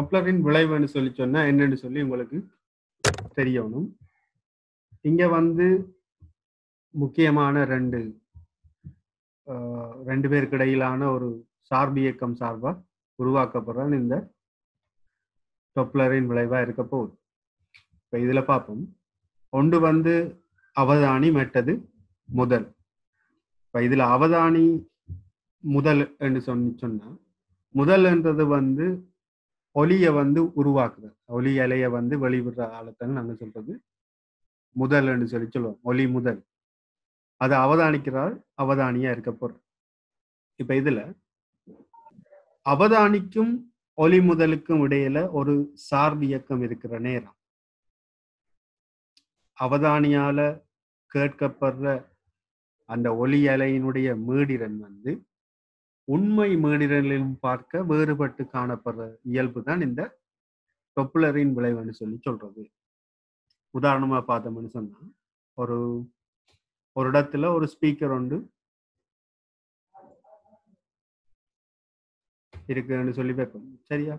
டொப்ளரின் விளைவுன்னு சொல்லி சொன்னா என்னன்னு சொல்லி உங்களுக்கு தெரியணும் இங்க வந்து முக்கியமான ரெண்டு ஆஹ், ரெண்டு பேருக்கு இடையிலான ஒரு சார்பு இயக்கம் சார்பா உருவாக்கப்படுற இந்த டொப்ளரின் விளைவா இருக்க போகுது இப்ப இதுல பார்ப்போம் ஒன்று வந்து அவதானி மற்றது முதல் இப்ப இதுல அவதானி முதல் என்று சொன்னி சொன்னா முதல்ன்றது வந்து ஒலியை வந்து உருவாக்குது ஒலி அலைய வந்து வெளிவிடுற ஆழத்தான் நாங்க சொல்றது முதல் என்று சொல்லி சொல்லுவோம் ஒலி முதல் அது அவதானிக்கிறாள் அவதானியா இருக்க போற இப்ப இதுல அவதானிக்கும் ஒலி முதலுக்கும் இடையில ஒரு சார்பு இயக்கம் இருக்கிற நேரம் அவதானியால கேட்கப்படுற அந்த ஒலி அலையினுடைய மீடிரன் வந்து உண்மை மீடிரனிலும் பார்க்க வேறுபட்டு காணப்படுற இயல்பு தான் இந்த டொப்புலரின் விளைவுன்னு சொல்லி சொல்றது உதாரணமா பார்த்தோம்னு சொன்னா ஒரு ஒரு இடத்துல ஒரு ஸ்பீக்கர் உண்டு இருக்குன்னு சொல்லி வைப்போம் சரியா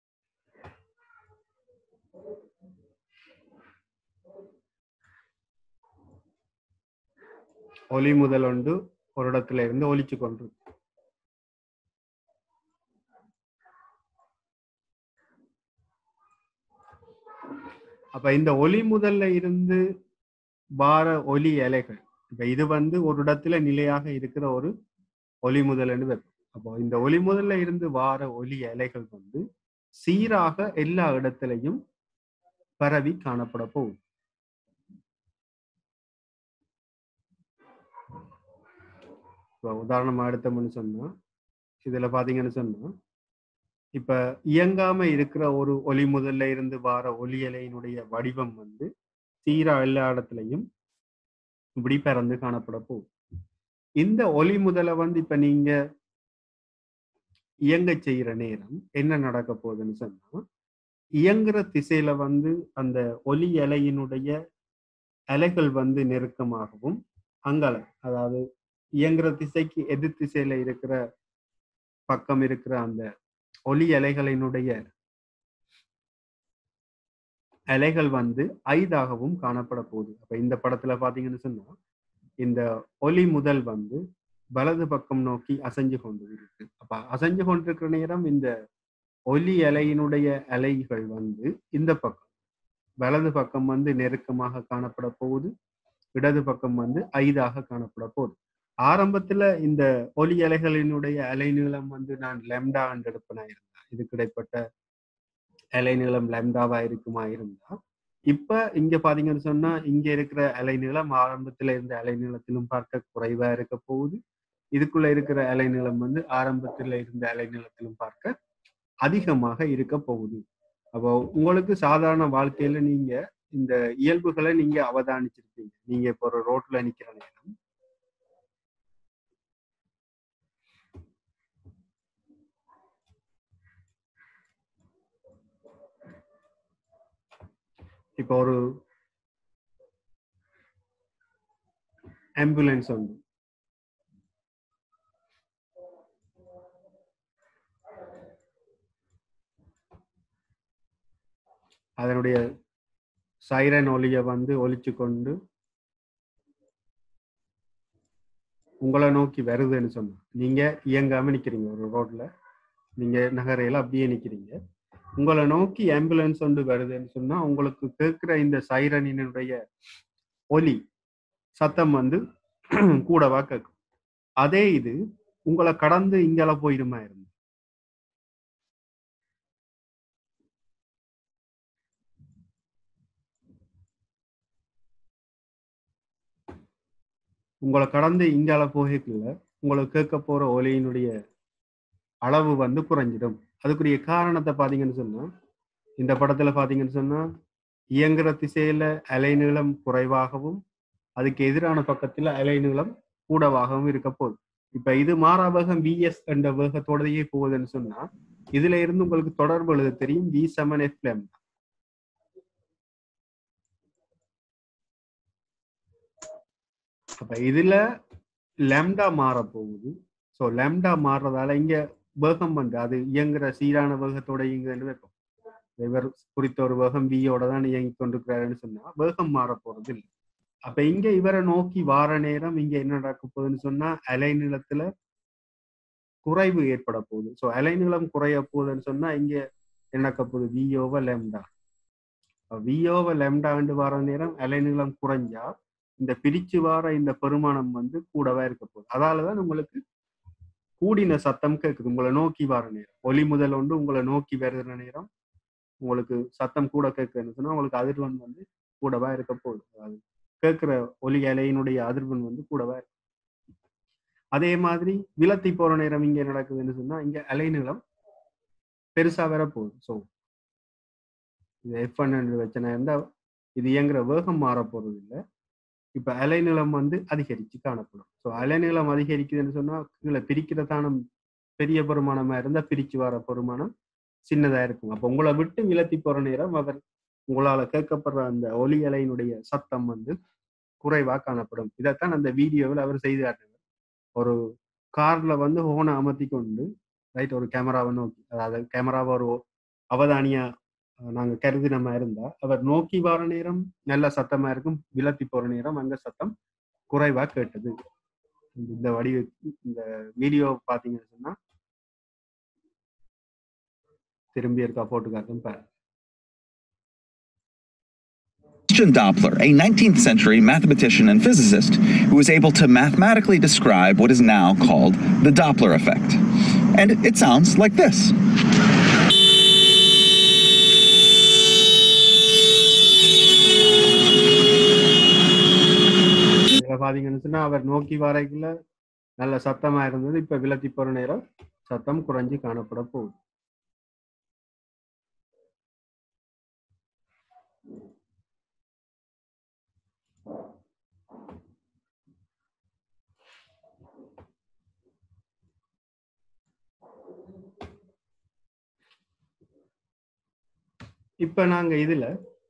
ஒலி முதல் உண்டு ஒரு இடத்துல இருந்து ஒலிச்சு கொண்டு அப்ப இந்த ஒலி முதல்ல இருந்து வார ஒலி அலைகள் இப்ப இது வந்து ஒரு இடத்துல நிலையாக இருக்கிற ஒரு ஒலி முதல்னு வைப்போம் அப்போ இந்த ஒலி முதல்ல இருந்து வார ஒலி அலைகள் வந்து சீராக எல்லா இடத்திலையும் பரவி காணப்பட போகுது இப்போ உதாரணமா எடுத்தோம்னு சொன்னா இதுல பாத்தீங்கன்னு சொன்னா இப்ப இயங்காம இருக்கிற ஒரு ஒலி முதல்ல இருந்து வார ஒலி அலையினுடைய வடிவம் வந்து சீரா எல்லா இடத்துலையும் இப்படி பறந்து காணப்பட போகுது இந்த ஒலி முதல வந்து இப்ப நீங்க இயங்க செய்யற நேரம் என்ன நடக்க போகுதுன்னு சொன்னா இயங்குற திசையில வந்து அந்த ஒலி அலையினுடைய அலைகள் வந்து நெருக்கமாகவும் அங்கல அதாவது இயங்குற திசைக்கு எதிர் திசையில இருக்கிற பக்கம் இருக்கிற அந்த ஒலி அலைகளினுடைய அலைகள் வந்து ஐதாகவும் காணப்பட போகுது அப்ப இந்த படத்துல பாத்தீங்கன்னு சொன்னா இந்த ஒலி முதல் வந்து வலது பக்கம் நோக்கி அசைஞ்சு கொண்டு இருக்கு அப்ப அசைஞ்சு கொண்டிருக்கிற நேரம் இந்த ஒலி அலையினுடைய அலைகள் வந்து இந்த பக்கம் வலது பக்கம் வந்து நெருக்கமாக காணப்பட போகுது இடது பக்கம் வந்து ஐதாக காணப்பட போகுது ஆரம்பத்துல இந்த ஒலி அலைகளினுடைய அலைநீளம் வந்து நான் லெம்டா என்று எடுப்பனா இருந்தா இது கிடைப்பட்ட அலைநீளம் லெம்டாவா இருக்குமா இருந்தா இப்ப இங்க பாத்தீங்கன்னு சொன்னா இங்க இருக்கிற அலைநீளம் ஆரம்பத்துல இருந்த அலைநீளத்திலும் பார்க்க குறைவா இருக்க போகுது இதுக்குள்ள இருக்கிற அலைநீளம் வந்து ஆரம்பத்துல இருந்த அலைநீளத்திலும் பார்க்க அதிகமாக இருக்க போகுது அப்போ உங்களுக்கு சாதாரண வாழ்க்கையில நீங்க இந்த இயல்புகளை நீங்க அவதானிச்சிருப்பீங்க நீங்க இப்போ ஒரு ரோட்ல நிக்கிற நேரம் இப்போ ஒரு ஆம்புலன்ஸ் உண்டு அதனுடைய சைரன் ஒலியை வந்து ஒலிச்சு கொண்டு உங்களை நோக்கி வருதுன்னு சொன்னா நீங்க இயங்காம நிக்கிறீங்க ஒரு ரோட்ல நீங்க நகரையில அப்படியே நிக்கிறீங்க உங்களை நோக்கி ஆம்புலன்ஸ் வந்து வருதுன்னு சொன்னா உங்களுக்கு கேட்கிற இந்த சைரனினுடைய ஒலி சத்தம் வந்து கூடவா கேட்கும் அதே இது உங்களை கடந்து இங்கால போயிருமா இருந்து உங்களை கடந்து இங்கால போகக்குள்ள உங்களுக்கு கேட்க போற ஒலியினுடைய அளவு வந்து குறைஞ்சிடும் அதுக்குரிய காரணத்தை பாத்தீங்கன்னு சொன்னா இந்த படத்துல பாத்தீங்கன்னு சொன்னா இயங்குற திசையில அலைநீளம் குறைவாகவும் அதுக்கு எதிரான பக்கத்துல அலைநீளம் கூடவாகவும் இருக்க போகுது இப்ப இது மாறாவேகம் விஎஸ் என்ற வேகத்தோடயே போகுதுன்னு சொன்னா இதுல இருந்து உங்களுக்கு தொடர்பு எழுத தெரியும் வி செவன் எஃப் லெம்டா அப்ப இதுல லெம்டா மாற போகுது ஸோ லெம்டா மாறுறதால இங்க வேகம் வந்து அது இயங்குற சீரான வேகத்தோட இயங்குதுன்னு வைப்போம் இவர் குறித்த ஒரு வேகம் வியோட தான் இயங்கி கொண்டிருக்கிறாருன்னு சொன்னா வேகம் மாற போறது இல்லை அப்ப இங்க இவரை நோக்கி வார நேரம் இங்க என்ன நடக்க போகுதுன்னு சொன்னா அலைநிலத்துல குறைவு ஏற்பட போகுது ஸோ அலைநிலம் குறைய போகுதுன்னு சொன்னா இங்க என்ன நடக்க போகுது வியோவ லெம்டா வியோவ லெம்டாண்டு வர நேரம் அலைநிலம் குறைஞ்சா இந்த பிரிச்சு வார இந்த பெருமானம் வந்து கூடவா இருக்க போகுது அதாலதான் உங்களுக்கு கூடின சத்தம் கேட்குது உங்களை நோக்கி வர நேரம் ஒலி முதல் ஒன்று உங்களை நோக்கி வருகிற நேரம் உங்களுக்கு சத்தம் கூட கேட்குதுன்னு சொன்னா உங்களுக்கு அதிர்வெண் வந்து கூடவா இருக்க போகுது அது கேட்கிற ஒலி அலையினுடைய அதிர்வெண் வந்து கூடவா இருக்கு அதே மாதிரி விலத்தி போற நேரம் இங்க நடக்குதுன்னு சொன்னா இங்க அலைநீளம் பெருசா வர போகுது ஸோ இது எஃப் ஒன் வச்சனா இருந்தா இது இயங்குற வேகம் மாற போறது இல்லை இப்ப அலைநீளம் வந்து அதிகரிச்சு காணப்படும் ஸோ அலைநீளம் அதிகரிக்குதுன்னு சொன்னா கீழே பிரிக்கிறதான பெரிய பெருமானமா இருந்தா பிரிச்சு வர பெருமானம் சின்னதா இருக்கும் அப்ப உங்களை விட்டு விலத்தி போற நேரம் அவர் உங்களால கேட்கப்படுற அந்த ஒலி அலையினுடைய சத்தம் வந்து குறைவா காணப்படும் இதைத்தான் அந்த வீடியோவில் அவர் செய்து காட்டினார் ஒரு கார்ல வந்து ஹோனை அமர்த்தி கொண்டு ரைட் ஒரு கேமராவை நோக்கி அதாவது கேமராவை ஒரு அவதானியா நாங்க கருதினமா இருந்தா அவர் நோக்கி வர நேரம் நல்ல சத்தமா இருக்கும் விலத்தி போற நேரம் அங்க சத்தம் குறைவா கேட்டது இந்த வடிவ இந்த வீடியோ பாத்தீங்கன்னு சொன்னா திரும்பி இருக்கா போட்டு காட்டும் பாருங்க Christian Doppler, a 19th century mathematician and physicist who was able to mathematically describe what is now called the Doppler effect. And it sounds like this. இதுல பாத்தீங்கன்னு சொன்னா அவர் நோக்கி வரைக்குள்ள நல்ல சத்தமா இருந்தது இப்ப விலத்தி போற நேரம் சத்தம் குறைஞ்சு காணப்பட போகுது இப்ப நாங்க இதுல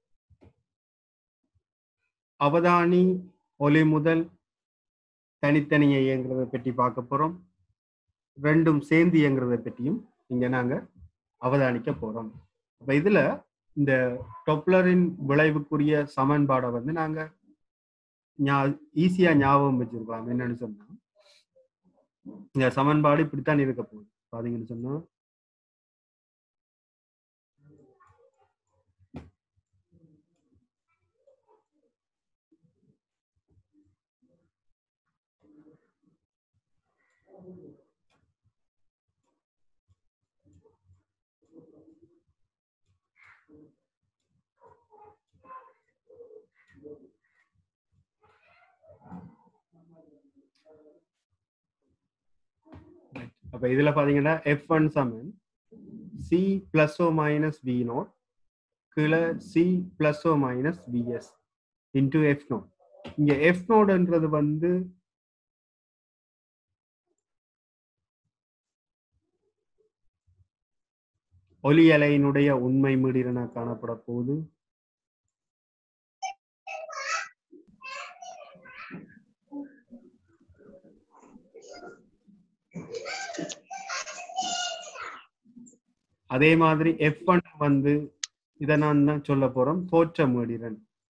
அவதானி ஒலி முதல் தனித்தனியே இயங்குறதை பற்றி பார்க்க போறோம் ரெண்டும் சேர்ந்து இயங்குறதை பற்றியும் இங்க நாங்க அவதானிக்க போறோம் அப்ப இதுல இந்த டொப்ளரின் விளைவுக்குரிய சமன்பாடை வந்து நாங்க ஈஸியா ஞாபகம் வச்சிருக்கலாம் என்னன்னு சொன்னா இந்த சமன்பாடு இப்படித்தான் இருக்க போகுது பாத்தீங்கன்னு சொன்னா அப்ப இதுல பாத்தீங்கன்னா எஃப் ஒன் சமன் C plus O minus P naught கீழே C plus O minus PS into F naught இங்க எஃப் நோடுன்றது வந்து ஒலி அலையினுடைய உண்மை மீடிரன காணப்பட போகுது அதே மாதிரி எஃப் ஒன் வந்து இதை நான் தான் சொல்ல போறோம் தோற்ற மீடிரன்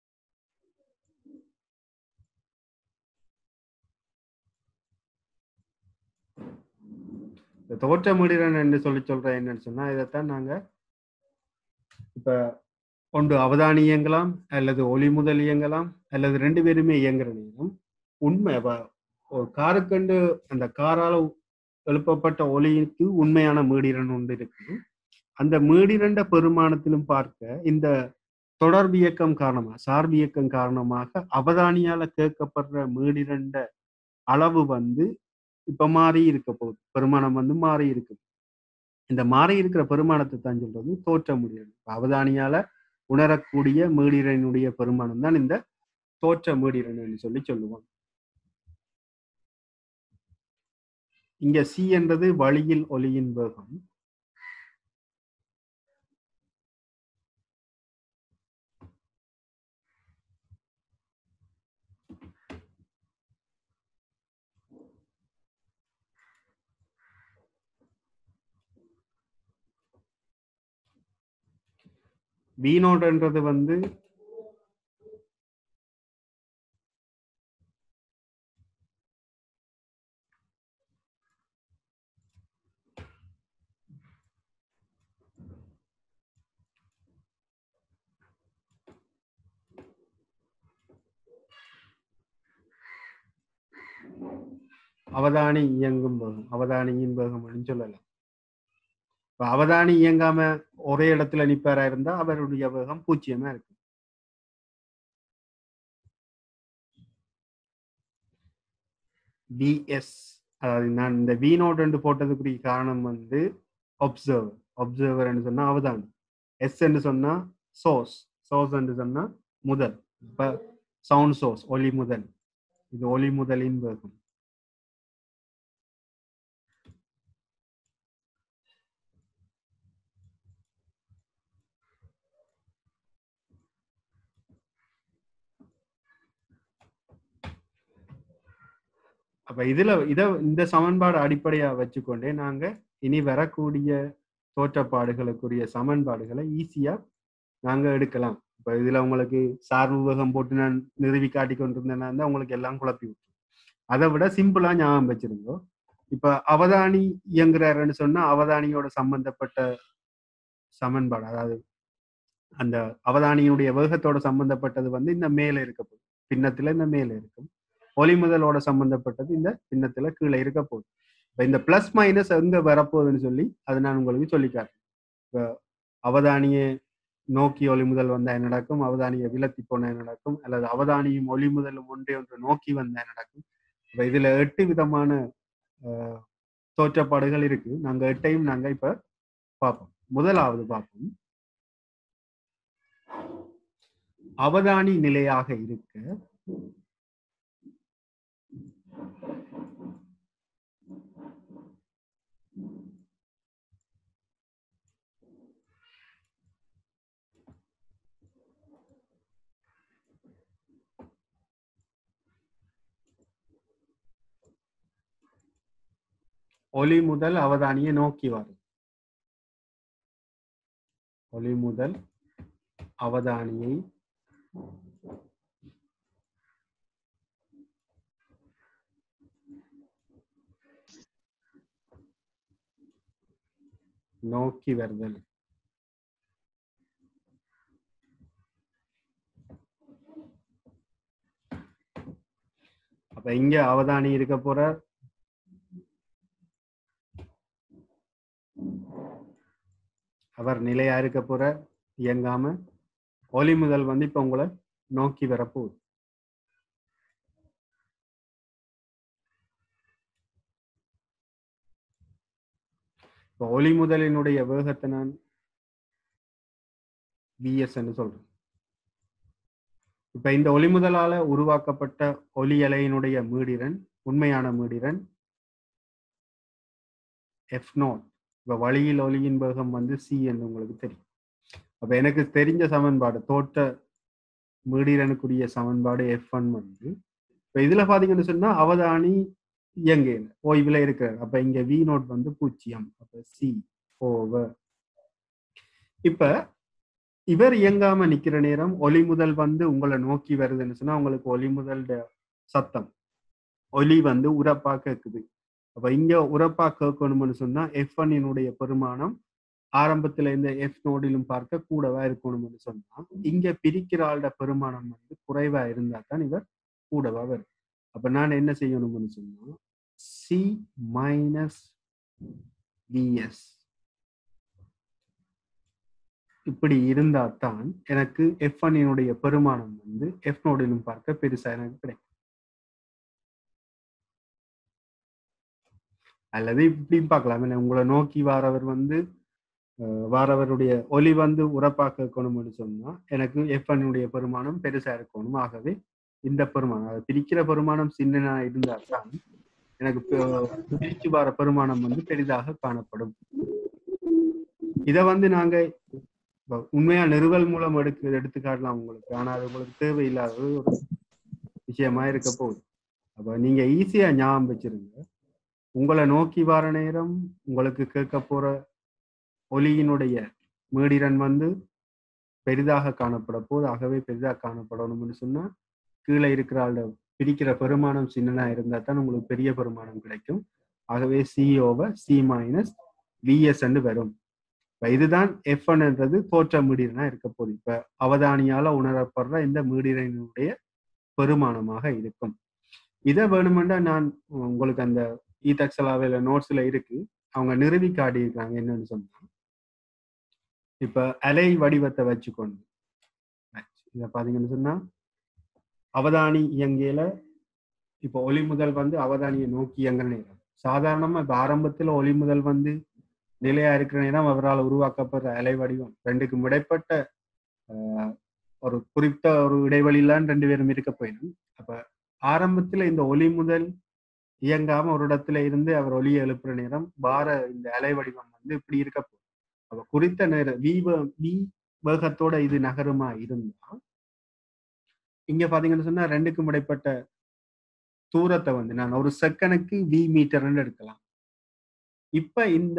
இந்த தோற்ற மீடிரன் என்று சொல்லி சொல்றேன் என்னன்னு சொன்னா இதைத்தான் நாங்க இப்ப ஒன்று அவதானி இயங்கலாம் அல்லது ஒளி முதல் இயங்கலாம் அல்லது ரெண்டு பேருமே இயங்குற நேரம் உண்மை ஒரு காருக்கண்டு அந்த காரால எழுப்பப்பட்ட ஒளிக்கு உண்மையான மீடிரன் ஒன்று இருக்கு அந்த மீடிரண்ட பெருமானத்திலும் பார்க்க இந்த தொடர்பு இயக்கம் காரணமாக சார்பு இயக்கம் காரணமாக அவதானியால கேட்கப்படுற மீடிரண்ட அளவு வந்து இப்ப மாறி இருக்க போகுது பெருமானம் வந்து மாறி இருக்கு இந்த மாறி இருக்கிற பெருமானத்தை தான் சொல்றது தோற்ற முடியாது அவதானியால உணரக்கூடிய மீடிரனுடைய பெருமானம் தான் இந்த தோற்ற மீடிரன் சொல்லி சொல்லுவோம் இங்க சி என்றது வழியில் ஒளியின் வேகம் வி நோட்ன்றது வந்து அவதானி இயங்கும் வேகம் அவதானியின் வேகம் அப்படின்னு சொல்லலாம் இப்ப அவதானி இயங்காம ஒரே இடத்துல நிப்பாரா இருந்தா அவருடைய வேகம் பூஜ்ஜியமா இருக்கு விஎஸ் அதாவது நான் இந்த வி நோட் என்று போட்டதுக்குரிய காரணம் வந்து ஒப்சர்வர் ஒப்சர்வர் சொன்னா அவதானி எஸ் என்று சொன்னா சோர்ஸ் சோர்ஸ் என்று சொன்னா முதல் இப்ப சவுண்ட் சோர்ஸ் ஒலி முதல் இது ஒலி முதலின் வேகம் அப்ப இதுல இத இந்த சமன்பாடு அடிப்படையா வச்சுக்கொண்டே நாங்க இனி வரக்கூடிய தோற்றப்பாடுகளுக்குரிய சமன்பாடுகளை ஈஸியா நாங்க எடுக்கலாம் இப்ப இதுல உங்களுக்கு சார்பு வேகம் போட்டு நான் நிறுவி காட்டி கொண்டிருந்தேன்னா இருந்தா உங்களுக்கு எல்லாம் குழப்பி விட்டுரும் அதை விட சிம்பிளா ஞாபகம் வச்சிருந்தோம் இப்ப அவதானி இயங்குறாருன்னு சொன்னா அவதானியோட சம்பந்தப்பட்ட சமன்பாடு அதாவது அந்த அவதானியினுடைய வேகத்தோட சம்பந்தப்பட்டது வந்து இந்த மேல இருக்க போகுது பின்னத்துல இந்த மேல இருக்கும் ஒளி முதலோட சம்பந்தப்பட்டது இந்த பின்னத்துல கீழே இருக்க போகுது இப்ப இந்த பிளஸ் மைனஸ் எங்க வரப்போகுதுன்னு சொல்லி அது நான் உங்களுக்கு சொல்லிக்காட்டேன் இப்ப அவதானியை நோக்கி ஒளி முதல் வந்தா என்ன நடக்கும் அவதானியை விலத்தி போன என்ன நடக்கும் அல்லது அவதானியும் ஒளி முதலும் ஒன்றே ஒன்று நோக்கி வந்தா என்ன நடக்கும் இப்ப இதுல எட்டு விதமான ஆஹ், தோற்றப்பாடுகள் இருக்கு நாங்க எட்டையும் நாங்க இப்ப பார்ப்போம் முதலாவது பார்ப்போம் அவதானி நிலையாக இருக்க ஒளி முதல் அவதானியை நோக்கி வரும் ஒளி முதல் அவதானியை நோக்கி வருதல் அப்ப இங்க அவதானி இருக்க போற அவர் நிலையா இருக்க போற இயங்காம ஒளி முதல் வந்து இப்ப உங்களை நோக்கி வரப்போகுது இப்ப ஒளி முதலினுடைய வேகத்தை நான் விஎஸ் என்று சொல்றேன் இப்ப இந்த ஒளி முதலால உருவாக்கப்பட்ட ஒலி அலையினுடைய மீடிரன் உண்மையான மீடிரன் எஃப் நோட் இப்ப வழியில் ஒளியின் வேகம் வந்து சி என்று உங்களுக்கு தெரியும் அப்ப எனக்கு தெரிஞ்ச சமன்பாடு தோட்ட மீடிரனுக்குரிய சமன்பாடு எஃப் ஒன் வந்து இப்ப இதுல பாத்தீங்கன்னு சொன்னா அவதானி இயங்கையில் ஓய்வுல இருக்கிறார் அப்ப இங்க வி நோட் வந்து பூஜ்ஜியம் அப்ப சி ஓவர் இப்ப இவர் இயங்காம நிக்கிற நேரம் ஒலி முதல் வந்து உங்களை நோக்கி வருதுன்னு சொன்னா உங்களுக்கு ஒலி முதல் சத்தம் ஒலி வந்து உரப்பா கேக்குது அப்ப இங்க உரப்பா கேட்கணும்னு சொன்னா எஃப் ஒன்னுடைய பெருமானம் ஆரம்பத்துல இந்த எஃப் நோடிலும் பார்க்க கூடவா இருக்கணும்னு சொன்னா இங்க பிரிக்கிற ஆளோட பெருமானம் வந்து குறைவா இருந்தா தான் இவர் கூடவா வரும் அப்ப நான் என்ன செய்யணும்னு சொன்னா சி மைனஸ் விஎஸ் இப்படி இருந்தா தான் எனக்கு எஃப் ஒன்னுடைய பெருமானம் வந்து எஃப் நோடிலும் பார்க்க பெருசா எனக்கு கிடைக்கும் அல்லது இப்படி பார்க்கலாம் என்ன உங்களை நோக்கி வாரவர் வந்து அஹ், வாரவருடைய ஒலி வந்து உரப்பாக்க இருக்கணும்னு சொன்னா எனக்கு எஃப் ஒன்னுடைய பெருமானம் பெருசா இருக்கணும் ஆகவே இந்த பெருமானம் அது பிரிக்கிற பெருமானம் சின்னனா இருந்தா தான் எனக்கு ப- பிரிச்சு வர பெருமானம் வந்து பெரிதாக காணப்படும் இத வந்து நாங்க இப்ப உண்மையா நிறுவல் மூலம் எடுக்க எடுத்து காட்டலாம் உங்களுக்கு ஆனா அது உங்களுக்கு தேவையில்லாத ஒரு விஷயமா இருக்க போகுது அப்ப நீங்க ஈஸியா ஞாபகம் வச்சிருங்க உங்களை நோக்கி வர நேரம் உங்களுக்கு கேட்க போற ஒலியினுடைய மீடிரன் வந்து பெரிதாக காணப்பட போது ஆகவே பெரிதாக காணப்படணும்னு சொன்னா கீழே இருக்கிற ஆளோட பிரிக்கிற பெருமானம் சின்னதா இருந்தா தான் உங்களுக்கு பெரிய பெருமானம் கிடைக்கும் ஆகவே C over C minus VS வரும் இப்ப இதுதான் எஃப் என்றது தோற்ற மீடியனா இருக்க போகுது இப்ப அவதானியால உணரப்படுற இந்த மீடியனுடைய பெருமானமாக இருக்கும் இதை வேணுமெண்டா நான் உங்களுக்கு அந்த ஈதக்ஸலாவில நோட்ஸ்ல இருக்கு அவங்க நிறுவி காட்டியிருக்காங்க என்னன்னு சொன்னா இப்ப அலை வடிவத்தை வச்சுக்கொண்டு இத பாத்தீங்கன்னு சொன்னா அவதானி இயங்கியல இப்போ ஒளி முதல் வந்து அவதானியை நோக்கி இயங்குற நேரம் சாதாரணமா இப்ப ஆரம்பத்துல ஒளி முதல் வந்து நிலையா இருக்கிற நேரம் அவரால் உருவாக்கப்படுற அலை வடிவம் ரெண்டுக்கும் இடைப்பட்ட ஆஹ், ஒரு குறிப்பிட்ட ஒரு இடைவெளியிலான் ரெண்டு பேரும் இருக்க போயிடும் அப்ப ஆரம்பத்துல இந்த ஒளி முதல் இயங்காம ஒரு இடத்துல இருந்து அவர் ஒளியை எழுப்புற நேரம் பார இந்த அலை வடிவம் வந்து இப்படி இருக்க போகுது அப்ப குறித்த நேரம் வி வே- வி வேகத்தோட இது நகருமா இருந்தா இங்க பாத்தீங்கன்னு சொன்னா ரெண்டுக்கும் இடைப்பட்ட தூரத்தை வந்து நான் ஒரு செகண்டுக்கு வி மீட்டர்னு எடுக்கலாம் இப்ப இந்த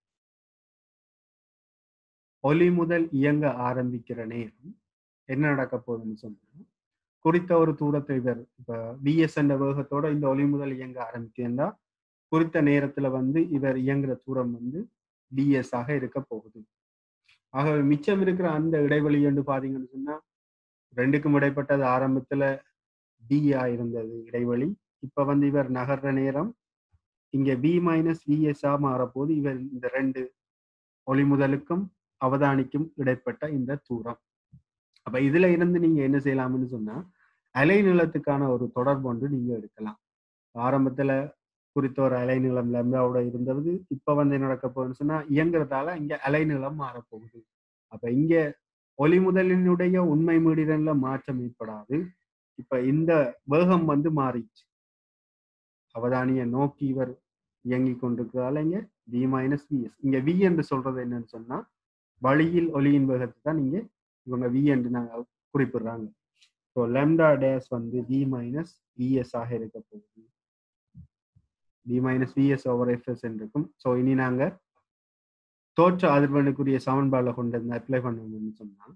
ஒளி முதல் இயங்க ஆரம்பிக்கிற நேரம் என்ன நடக்க போகுதுன்னு சொன்னா குறித்த ஒரு தூரத்தை இவர் இப்ப விஎஸ் என்ற வேகத்தோட இந்த ஒளி முதல் இயங்க ஆரம்பிக்கிறா குறித்த நேரத்துல வந்து இவர் இயங்குற தூரம் வந்து டிஎஸ் ஆக இருக்க போகுது ஆகவே மிச்சம் இருக்கிற அந்த இடைவெளி என்று பாத்தீங்கன்னு சொன்னா ரெண்டுக்கும் இடைப்பட்டது ஆரம்பத்துல டி ஆ இருந்தது இடைவெளி இப்ப வந்து இவர் நகர்ற நேரம் இங்க வி மைனஸ் விஎஸ் ஆ மாறப்போது இவர் இந்த ரெண்டு ஒளி முதலுக்கும் அவதானிக்கும் இடைப்பட்ட இந்த தூரம் அப்ப இதுல இருந்து நீங்க என்ன செய்யலாம்னு சொன்னா அலைநீளத்துக்கான ஒரு தொடர்பு ஒன்று நீங்க எடுக்கலாம் ஆரம்பத்துல குறித்த ஒரு அலைநீளம் லெம்பாவோட இருந்தது இப்ப வந்து என்ன நடக்க போகுதுன்னு சொன்னா இயங்குறதால இங்க அலைநீளம் மாறப்போகுது அப்ப இங்க ஒளி முதலினுடைய உண்மை மீடிரன்ல மாற்றம் ஏற்படாது இப்ப இந்த வேகம் வந்து மாறிச்சு அவதானிய நோக்கி இவர் இயங்கி கொண்டிருக்கிறதால இங்க வி மைனஸ் விஎஸ் இங்க வி என்று சொல்றது என்னன்னு சொன்னா வழியில் ஒளியின் வேகத்தை தான் இங்க இவங்க வி என்று நாங்க குறிப்பிடுறாங்க ஸோ லெம்டா டேஸ் வந்து வி மைனஸ் விஎஸ் ஆக இருக்க போகுது V minus vs over FS இருக்கும் ஸோ இனி நாங்க தோற்ற அதிர்வெண்ணுக்குரிய சமன்பாடுல கொண்டு வந்து அப்ளை பண்ணணும்னு சொன்னா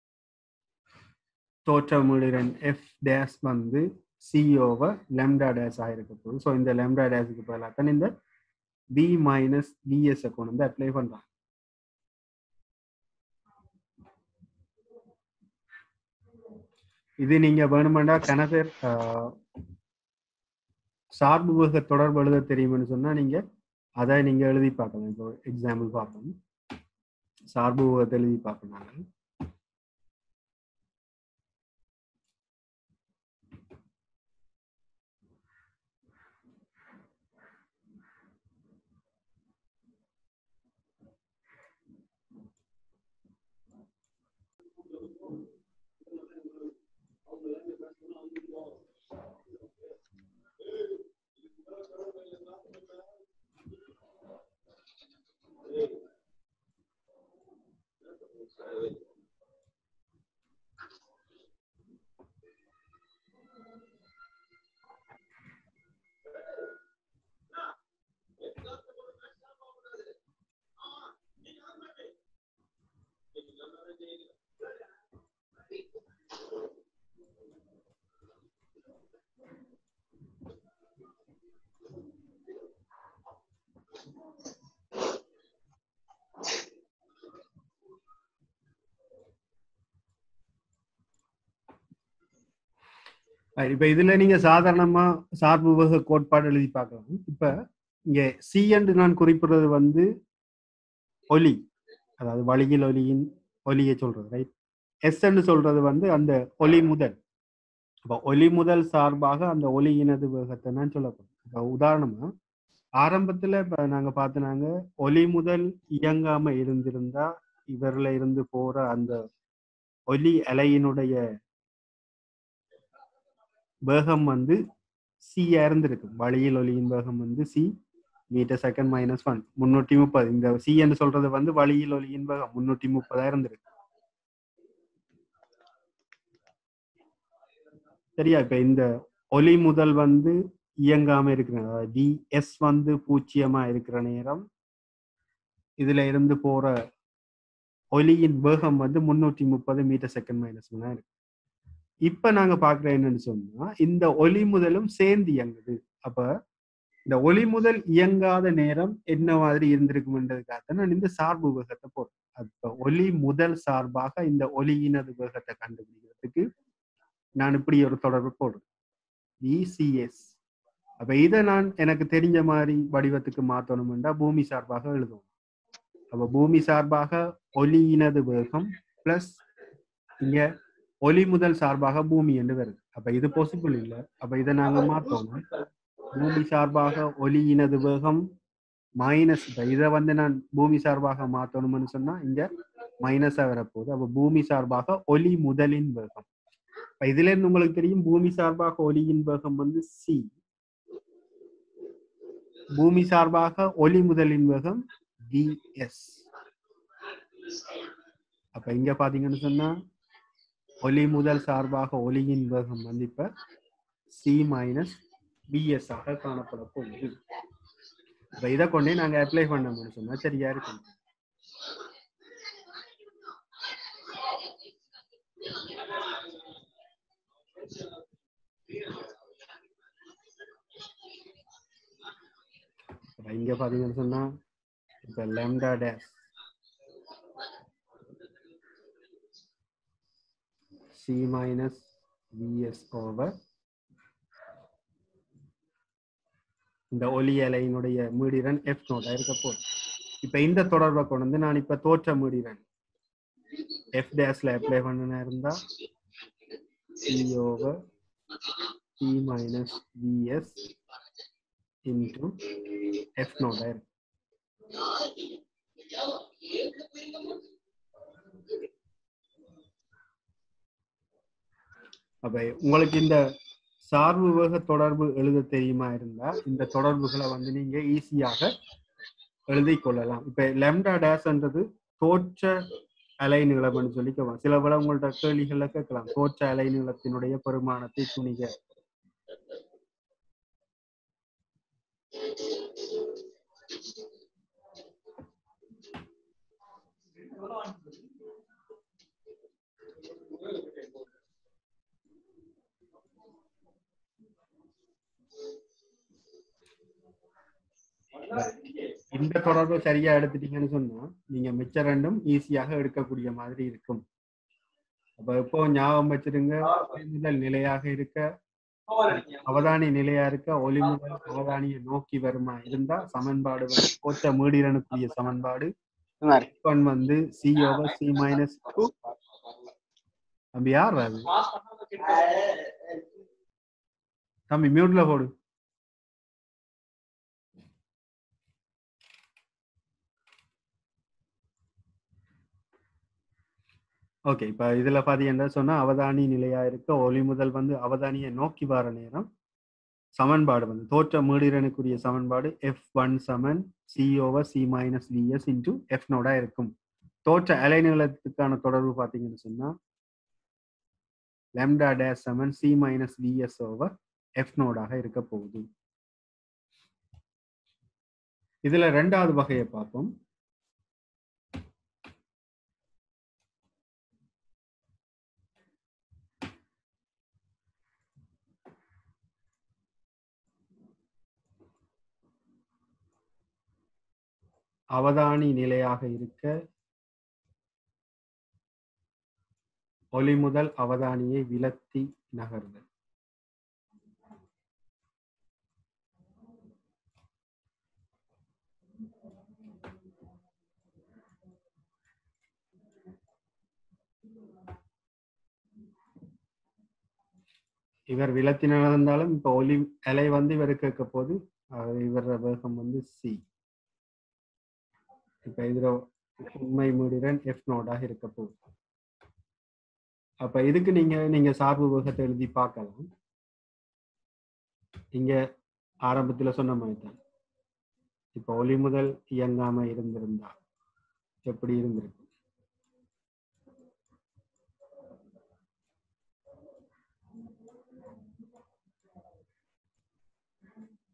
தோற்ற முடிரன் எஃப் டேஸ் வந்து சி ஓவர் லெம்டா டேஸ் ஆகிருக்க போகுது ஸோ இந்த லெம்டா டேஸுக்கு பதிலாக தான் இந்த பி மைனஸ் பிஎஸ் கொண்டு வந்து அப்ளை பண்றாங்க இது நீங்க வேணுமெண்டா கணபேர் சார்பு வேக தொடர்பு எழுத தெரியும்னு சொன்னா நீங்க அதை நீங்க எழுதி பார்க்கலாம் இப்போ எக்ஸாம்பிள் பார்ப்போம் சார்பு வேகத்தை எழுதி பார்க்கணும் Right, இப்ப இதுல நீங்க சாதாரணமா சார்பு வேக கோட்பாடு எழுதி பார்க்கலாம் இப்ப இங்க சி என்று நான் குறிப்பிடுறது வந்து ஒலி அதாவது வழியில் ஒலியின் ஒலியை சொல்றது ரைட் எஸ் என்று சொல்றது வந்து அந்த ஒலி முதல் அப்ப ஒலி முதல் சார்பாக அந்த ஒலியினது வேகத்தை நான் சொல்ல போறேன் இப்ப உதாரணமா ஆரம்பத்துல இப்ப நாங்க பார்த்தனாங்க ஒலி முதல் இயங்காம இருந்திருந்தா இவர்ல இருந்து போற அந்த ஒலி அலையினுடைய வேகம் வந்து சியா இருந்திருக்கு வழியில் ஒலியின் வேகம் வந்து C metre second minus one முன்னூற்றி முப்பது இந்த சி என்று சொல்றது வந்து வழியில் ஒலியின் வேகம் முன்னூற்றி முப்பதா இருந்திருக்கு சரியா இப்ப இந்த ஒலி முதல் வந்து இயங்காம இருக்கிற அதாவது டி எஸ் வந்து பூஜ்ஜியமா இருக்கிற நேரம் இதுல இருந்து போற ஒலியின் வேகம் வந்து முன்னூற்றி முப்பது மீட்டர் செகண்ட் மைனஸ் ஒன்னா இருக்கு இப்ப நாங்க பாக்குற என்னன்னு சொன்னா இந்த ஒலி முதலும் சேர்ந்து இயங்குது அப்ப இந்த ஒலி முதல் இயங்காத நேரம் என்ன மாதிரி இருந்திருக்கும்ன்றதுக்காக நான் இந்த சார்பு வேகத்தை போடுறேன் அப்ப ஒலி முதல் சார்பாக இந்த ஒலியினது வேகத்தை கண்டுபிடிக்கிறதுக்கு நான் இப்படி ஒரு தொடர்பு போடுறேன் விசிஎஸ் அப்ப இதை நான் எனக்கு தெரிஞ்ச மாதிரி வடிவத்துக்கு மாத்தணும்னா பூமி சார்பாக எழுதுவோம் அப்ப பூமி சார்பாக ஒலியினது வேகம் பிளஸ் இங்க ஒலி முதல் சார்பாக பூமி என்று வருது அப்ப இது பாசிபிள் இல்லை அப்ப இதை நாங்க மாத்தோம் பூமி சார்பாக ஒலியினது வேகம் மைனஸ் இதை வந்து நான் பூமி சார்பாக மாத்தணும்னு சொன்னா இங்க மைனஸா வரப்போகுது அப்ப பூமி சார்பாக ஒலி முதலின் வேகம் இப்ப இதுல இருந்து உங்களுக்கு தெரியும் பூமி சார்பாக ஒலியின் வேகம் வந்து சி பூமி சார்பாக ஒலி முதலின் வேகம் விஎஸ் அப்ப இங்க பாத்தீங்கன்னு சொன்னா ஒலி முதல் சார்பாக ஒலியின் வேகம் வந்து இப்ப சி மைனஸ் பிஎஸ் ஆக காணப்பட போகுது இப்ப இதை கொண்டே நாங்க அப்ளை பண்ணோம்னு சொன்னா சரியா இருக்கும் இப்ப இங்க பாத்தீங்கன்னு சொன்னா இப்ப lambda dash C minus vs over இந்த ஒலி அலையினுடைய மீடிரன் எஃப் நோட்டா இருக்க போகுது இப்ப இந்த தொடர்பை கொண்டு வந்து நான் இப்ப தோற்ற மீடிரன் எஃப் டேஷ்ல அப்ளை பண்ணனா இருந்தா C over C minus vs into F நோட்டா இருக்கு அப்ப உங்களுக்கு இந்த சார்பு வேக தொடர்பு எழுத தெரியுமா இருந்தா இந்த தொடர்புகளை வந்து நீங்க ஈஸியாக எழுதிக் கொள்ளலாம் இப்ப லெம்டா டேஸ்ன்றது தோற்ற அலை நீளம்னு சொல்லிக்கலாம் சில விட உங்கள்ட்ட கேள்விகள்ல கேட்கலாம் தோற்ற அலை நீளத்தினுடைய பெருமானத்தை துணிக இந்த தொடர்பை சரியா எடுத்துட்டீங்கன்னு சொன்னா நீங்க மிச்ச ரெண்டும் ஈஸியாக எடுக்கக்கூடிய மாதிரி இருக்கும் அப்ப இப்போ ஞாபகம் வச்சிருங்க ஒளி முதல் நிலையாக இருக்க அவதானி நிலையா இருக்க ஒளி முதல் அவதானியை நோக்கி வருமா இருந்தா சமன்பாடு வந்து கோச்ச மீடிரனுக்குரிய சமன்பாடு ஒன் வந்து C over C minus two தம்பி யார் அது தம்பி மியூட்ல போடு ஓகே இப்ப இதுல பாத்தீங்கன்னா சொன்னா அவதானி நிலையா இருக்க ஒளி முதல் வந்து அவதானியை நோக்கி வர நேரம் சமன்பாடு வந்து தோற்ற மீடிரனுக்குரிய சமன்பாடு எஃப் ஒன் சமன் C over C minus VS into F நோடா இருக்கும் தோற்ற அலைநீளத்துக்கான தொடர்பு பாத்தீங்கன்னு சொன்னா lambda dash சமன் C minus vs over F நோடாக இருக்க போகுது இதுல ரெண்டாவது வகையை பார்ப்போம் அவதானி நிலையாக இருக்க ஒளி முதல் அவதானியை விலத்தி நகர்தல் இவர் விலத்தி நடந்தாலும் இப்ப ஒளி அலை வந்து இவருக்கு கேட்க போது இவர் வேகம் வந்து சி இப்ப இதுல உண்மை முடிரன் எஃப் நோடாக இருக்க போகுது அப்ப இதுக்கு நீங்க நீங்க சார்பு வேகத்தை எழுதி பார்க்கலாம் இங்க ஆரம்பத்துல சொன்ன மாதிரி தான் இப்ப ஒளி முதல் இயங்காம இருந்திருந்தா எப்படி இருந்திருக்கு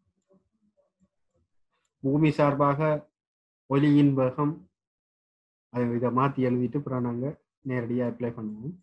பூமி சார்பாக ஒளியின் வேகம் அதை இதை மாற்றி எழுதிட்டு அப்புறம் நாங்கள் நேரடியாக அப்ளை பண்ணுவோம்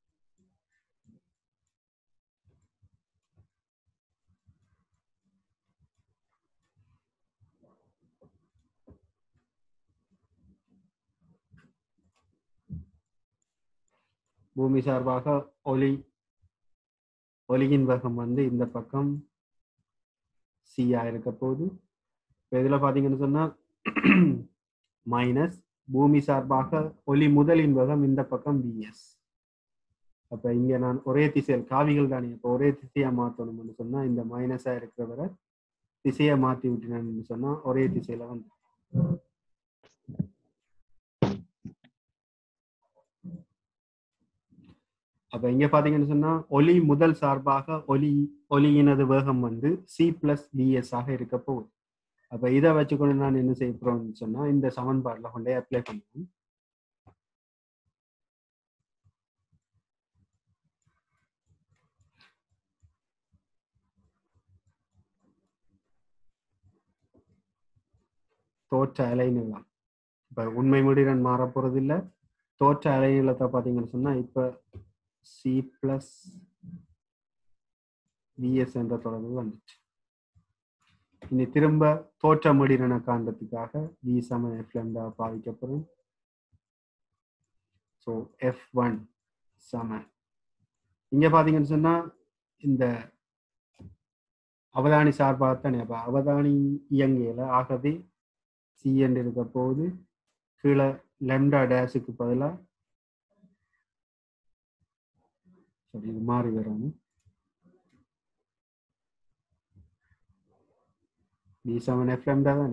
பூமி சார்பாக ஒளி ஒளியின் வேகம் வந்து இந்த பக்கம் சியா இருக்க போகுது இப்போ இதில் பார்த்தீங்கன்னு சொன்னால் மைனஸ் பூமி சார்பாக ஒளி முதலின் வேகம் இந்த பக்கம் விஎஸ் அப்போ இங்கே நான் ஒரே திசையில் காவிகள் தானே இப்போ ஒரே திசையாக மாற்றணும்னு சொன்னால் இந்த மைனஸாக இருக்கிறவரை திசையை மாற்றி விட்டினேன்னு சொன்னால் ஒரே திசையில் வந்து அப்ப இங்க பாத்தீங்கன்னு சொன்னா ஒலி முதல் சார்பாக ஒலி ஒலியினது வேகம் வந்து சி பிளஸ் டிஎஸ் ஆக இருக்க போகுது அப்ப இதை வச்சுக்கொண்டு நான் என்ன செய்ய போறோம்னு சொன்னா இந்த சமன்பாடுல கொண்டே அப்ளை பண்ணுவோம் தோற்ற அலைநிலம் இப்ப உண்மை முடிரன் மாற போறது இல்ல தோற்ற அலைநிலத்தை பாத்தீங்கன்னு சொன்னா இப்ப சி பிளஸ் விஎஸ் என்ற தொடர்பு வந்துச்சு இனி திரும்ப தோற்ற முடிரன காண்றதுக்காக வி சம எஃப் லெம்டா பாவிக்கப்படும் ஸோ எஃப் ஒன் சம இங்க பாத்தீங்கன்னு சொன்னா இந்த அவதானி சார்பாகத்தானே அப்ப அவதானி இயங்கியல ஆகவே சி என்று இருக்க போது கீழே லெம்டா டேஷுக்கு பதிலாக சரி இது மாறி வரணும் பி செவன் எஃப் லெம்டா தானே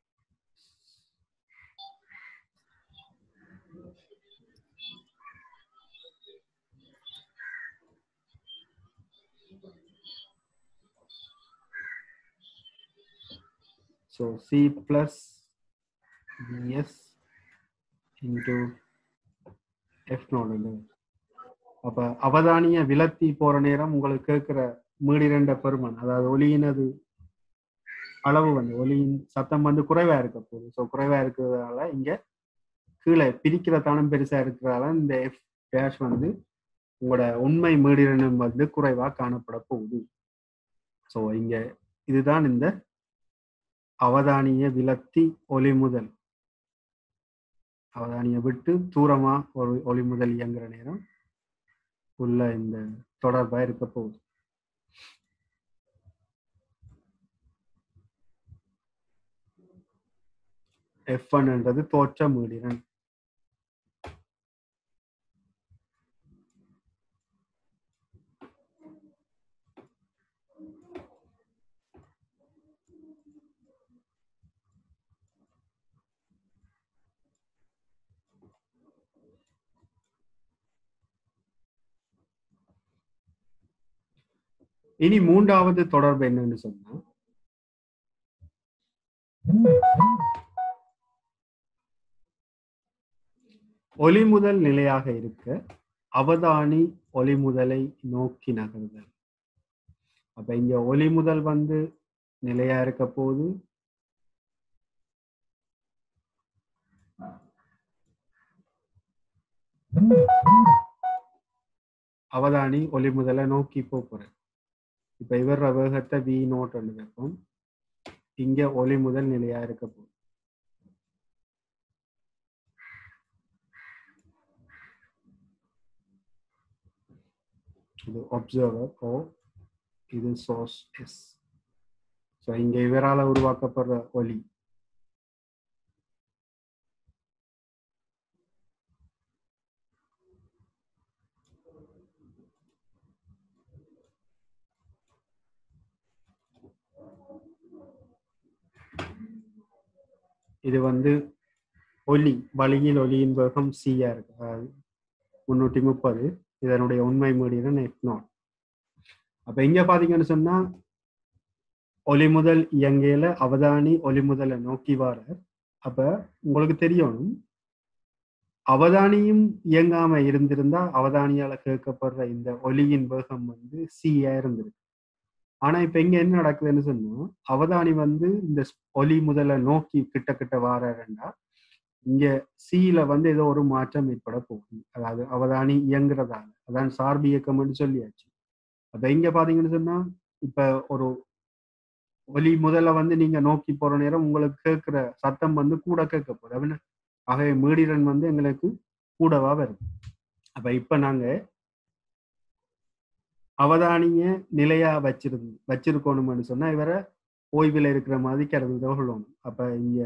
So C plus bs into f naught அப்ப அவதானிய விலத்தி போற நேரம் உங்களுக்கு கேட்கிற மீடிரண்ட பெருமன் அதாவது ஒலியினது அளவு வந்து ஒலியின் சத்தம் வந்து குறைவா இருக்க போகுது ஸோ குறைவா இருக்கிறதால இங்க கீழே பிரிக்கிற தனம் பெருசா இருக்கிறதால இந்த எஃப் டேஷ் வந்து உங்களோட உண்மை மீடிரனும் வந்து குறைவா காணப்பட போகுது ஸோ இங்க இதுதான் இந்த அவதானிய விலத்தி ஒளி முதல் அவதானிய விட்டு தூரமா ஒரு ஒளி முதல் இயங்குற நேரம் உள்ள இந்த தொடர்பா இருக்க போகுது எஃப் என்றது தோற்ற மீடிரன் இனி மூன்றாவது தொடர்பு என்னன்னு சொன்னா ஒளி முதல் நிலையாக இருக்க அவதானி ஒளி முதலை நோக்கி நகர்தல் அப்ப இங்க ஒளி முதல் வந்து நிலையா இருக்க போது அவதானி ஒளி முதலை நோக்கி போறேன் இப்ப இவர வேகத்தை வி நோட் வைப்போம் இங்க ஒளி முதல் நிலையா இருக்க போகுது இது ஒப்சர்வர் ஓ இது சோர்ஸ் எஸ் ஸோ இங்க இவரால் உருவாக்கப்படுற ஒலி இது வந்து ஒலி வழியில் ஒலியின் வேகம் சியா இருக்கு அதாவது முன்னூற்றி முப்பது இதனுடைய உண்மை மீடியன் எஃப் நாட் அப்ப இங்க பாத்தீங்கன்னு சொன்னா ஒலி முதல் இயங்கையில அவதானி ஒலி முதலை நோக்கி வார அப்ப உங்களுக்கு தெரியணும் அவதானியும் இயங்காம இருந்திருந்தா அவதானியால கேட்கப்படுற இந்த ஒலியின் வேகம் வந்து சியா இருந்திருக்கு ஆனா இப்ப இங்க என்ன நடக்குதுன்னு சொன்னா அவதானி வந்து இந்த ஒலி முதல்ல நோக்கி கிட்ட கிட்ட வாரண்டா இங்க சில வந்து ஏதோ ஒரு மாற்றம் ஏற்பட போகுது அதாவது அவதானி இயங்குறதால அதான் சார்பு இயக்கம்னு சொல்லியாச்சு அப்ப இங்க பாத்தீங்கன்னு சொன்னா இப்ப ஒரு ஒலி முதல்ல வந்து நீங்க நோக்கி போற நேரம் உங்களுக்கு கேட்கிற சத்தம் வந்து கூட கேட்க போகுது அப்படின்னா ஆகவே மீடிரன் வந்து எங்களுக்கு கூடவா வருது அப்ப இப்ப நாங்க அவதானிய நிலையா வச்சிருந்து வச்சிருக்கணும்னு சொன்னா இவரை ஓய்வில் இருக்கிற மாதிரி கருது சொல்லணும் அப்ப இங்க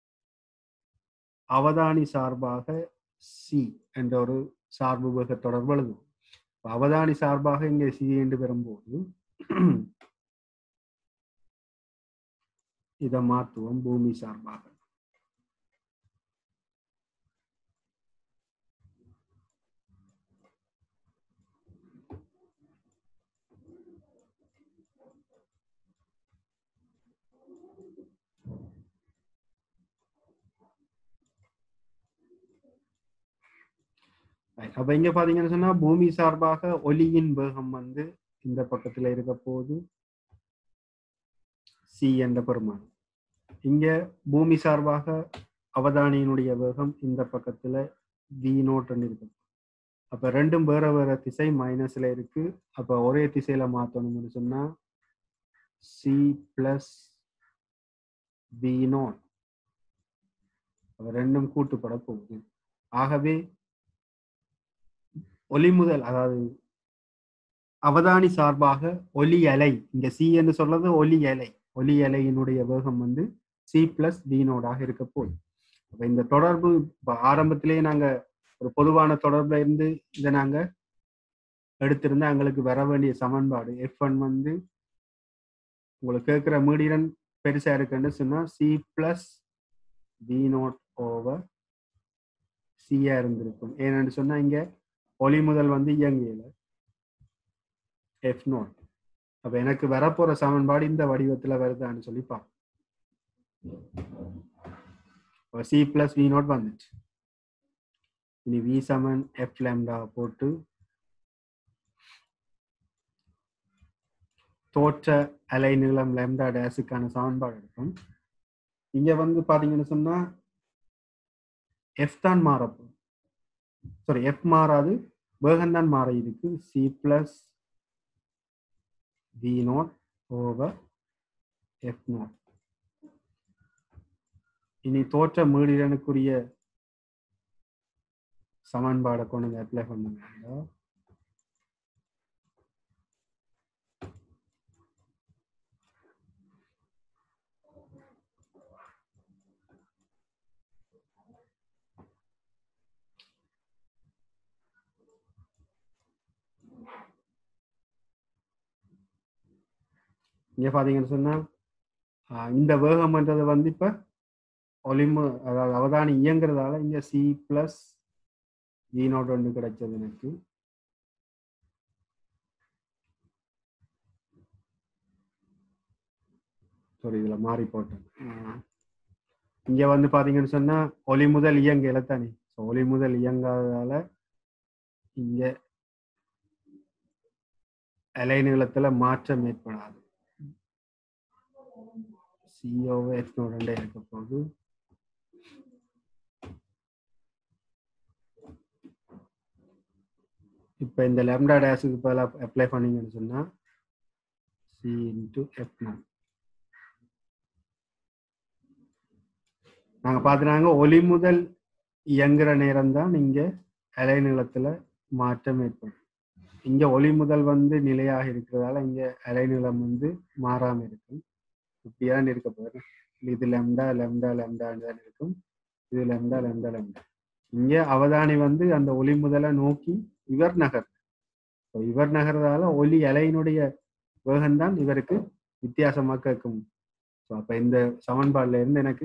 அவதானி சார்பாக சி என்ற ஒரு சார்பு வேக தொடர்பு எழுதுவோம் அவதானி சார்பாக இங்க சி என்று வரும்போது இதை மாற்றுவோம் பூமி சார்பாக அப்ப இங்க பாத்தீங்கன்னு சொன்னா பூமி சார்பாக ஒலியின் வேகம் வந்து இந்த பக்கத்துல இருக்க போது சி என்ற பெருமானம் இங்க பூமி சார்பாக அவதானியினுடைய வேகம் இந்த பக்கத்துல வி நோட்னு இருக்கு அப்ப ரெண்டும் வேற வேற திசை மைனஸ்ல இருக்கு அப்ப ஒரே திசையில மாத்தணும்னு சொன்னா சி பிளஸ் வி நோட் ரெண்டும் கூட்டுப்பட போகுது ஆகவே ஒலி முதல் அதாவது அவதானி சார்பாக ஒலி அலை இங்க சி என்று சொல்றது ஒலி அலை ஒலி அலையினுடைய வேகம் வந்து சி பிளஸ் டீனோடாக இருக்க போகுது அப்ப இந்த தொடர்பு இப்ப ஆரம்பத்திலேயே நாங்க ஒரு பொதுவான தொடர்புல இருந்து இதை நாங்க எடுத்திருந்தா எங்களுக்கு வர வேண்டிய சமன்பாடு எஃப் ஒன் வந்து உங்களுக்கு கேட்கிற மீடியன் பெருசா இருக்குன்னு சொன்னா C plus D naught over சியா இருந்திருக்கும் ஏன்னு சொன்னா இங்க ஒளி முதல் வந்து இயங்கியல எஃப் நோட் அப்ப எனக்கு வரப்போற சமன்பாடு இந்த வடிவத்துல வருதான்னு சொல்லி பார்ப்போம் சி பிளஸ் வி நோட் வந்துச்சு இனி வி சமன் எஃப் லேம்டா போட்டு தோற்ற அலை நீளம் லேம்டா டேஸுக்கான சமன்பாடு இருக்கும் இங்க வந்து பாத்தீங்கன்னு சொன்னா எஃப் தான் மாறப்போம் சாரி எஃப் மாறாது வேகம் தான் மாற இருக்கு C plus we naught over F naught இனி தோற்ற மீடியனுக்குரிய சமன்பாடை கொண்டு அப்ளை பண்ணுங்க இங்க பாத்தீங்கன்னு சொன்னா இந்த வேகம்ன்றது வந்து இப்ப ஒலிமு அதாவது அவதானி இயங்குறதால இங்க சி பிளஸ் வி நோட் ஒன்று கிடைச்சது எனக்கு சாரி இதுல மாறி போட்டேன் இங்க வந்து பாத்தீங்கன்னு சொன்னா ஒலி முதல் இயங்க இலத்தானே ஒலி முதல் இயங்காததால இங்க அலைநீளத்துல மாற்றம் ஏற்படாது சிஓவை எஃப் ரெண்டே இருக்க போகுது இப்போ இந்த லெம்டா டேஸுக்கு பதிலாக அப்ளை பண்ணீங்கன்னு சொன்னா சி இன்ட்டு எஃப் நான் நாங்க பார்த்துனாங்க ஒலி முதல் இயங்குற நேரம் தான் இங்க அலைநீளத்துல மாற்றம் ஏற்படும் இங்க ஒளி முதல் வந்து நிலையாக இருக்கிறதால இங்க அலைநீளம் வந்து மாறாம இருக்கும் இப்படிதான் இருக்க போகுது இது லெம்டா லெம்டா லெம்டான்னு தான் இருக்கும் இது லெம்டா லெம்டா லெம்டா இங்க அவதானி வந்து அந்த ஒளி முதல நோக்கி இவர் நகர் இவர் நகர்றதால ஒலி அலையினுடைய வேகம்தான் இவருக்கு வித்தியாசமா கேட்கும் ஸோ அப்ப இந்த சமன்பாடுல இருந்து எனக்கு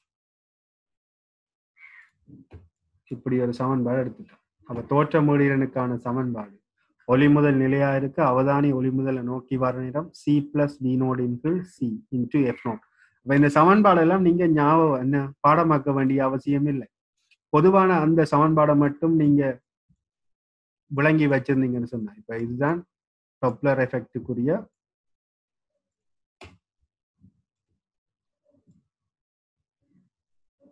இப்படி ஒரு சமன்பாடு எடுத்துட்டோம் அப்ப தோற்ற மூடியனுக்கான சமன்பாடு ஒளி முதல் நிலையா இருக்கு அவதானி ஒளி முதல நோக்கி வர நேரம் C plus D naught into C into F naught அப்ப இந்த சமன்பாடெல்லாம் நீங்க ஞாபகம் என்ன பாடமாக்க வேண்டிய அவசியம் இல்லை பொதுவான அந்த சமன்பாடை மட்டும் நீங்க விளங்கி வச்சிருந்தீங்கன்னு சொன்னா இப்ப இதுதான் டொப்ளர் எஃபெக்டுக்குரிய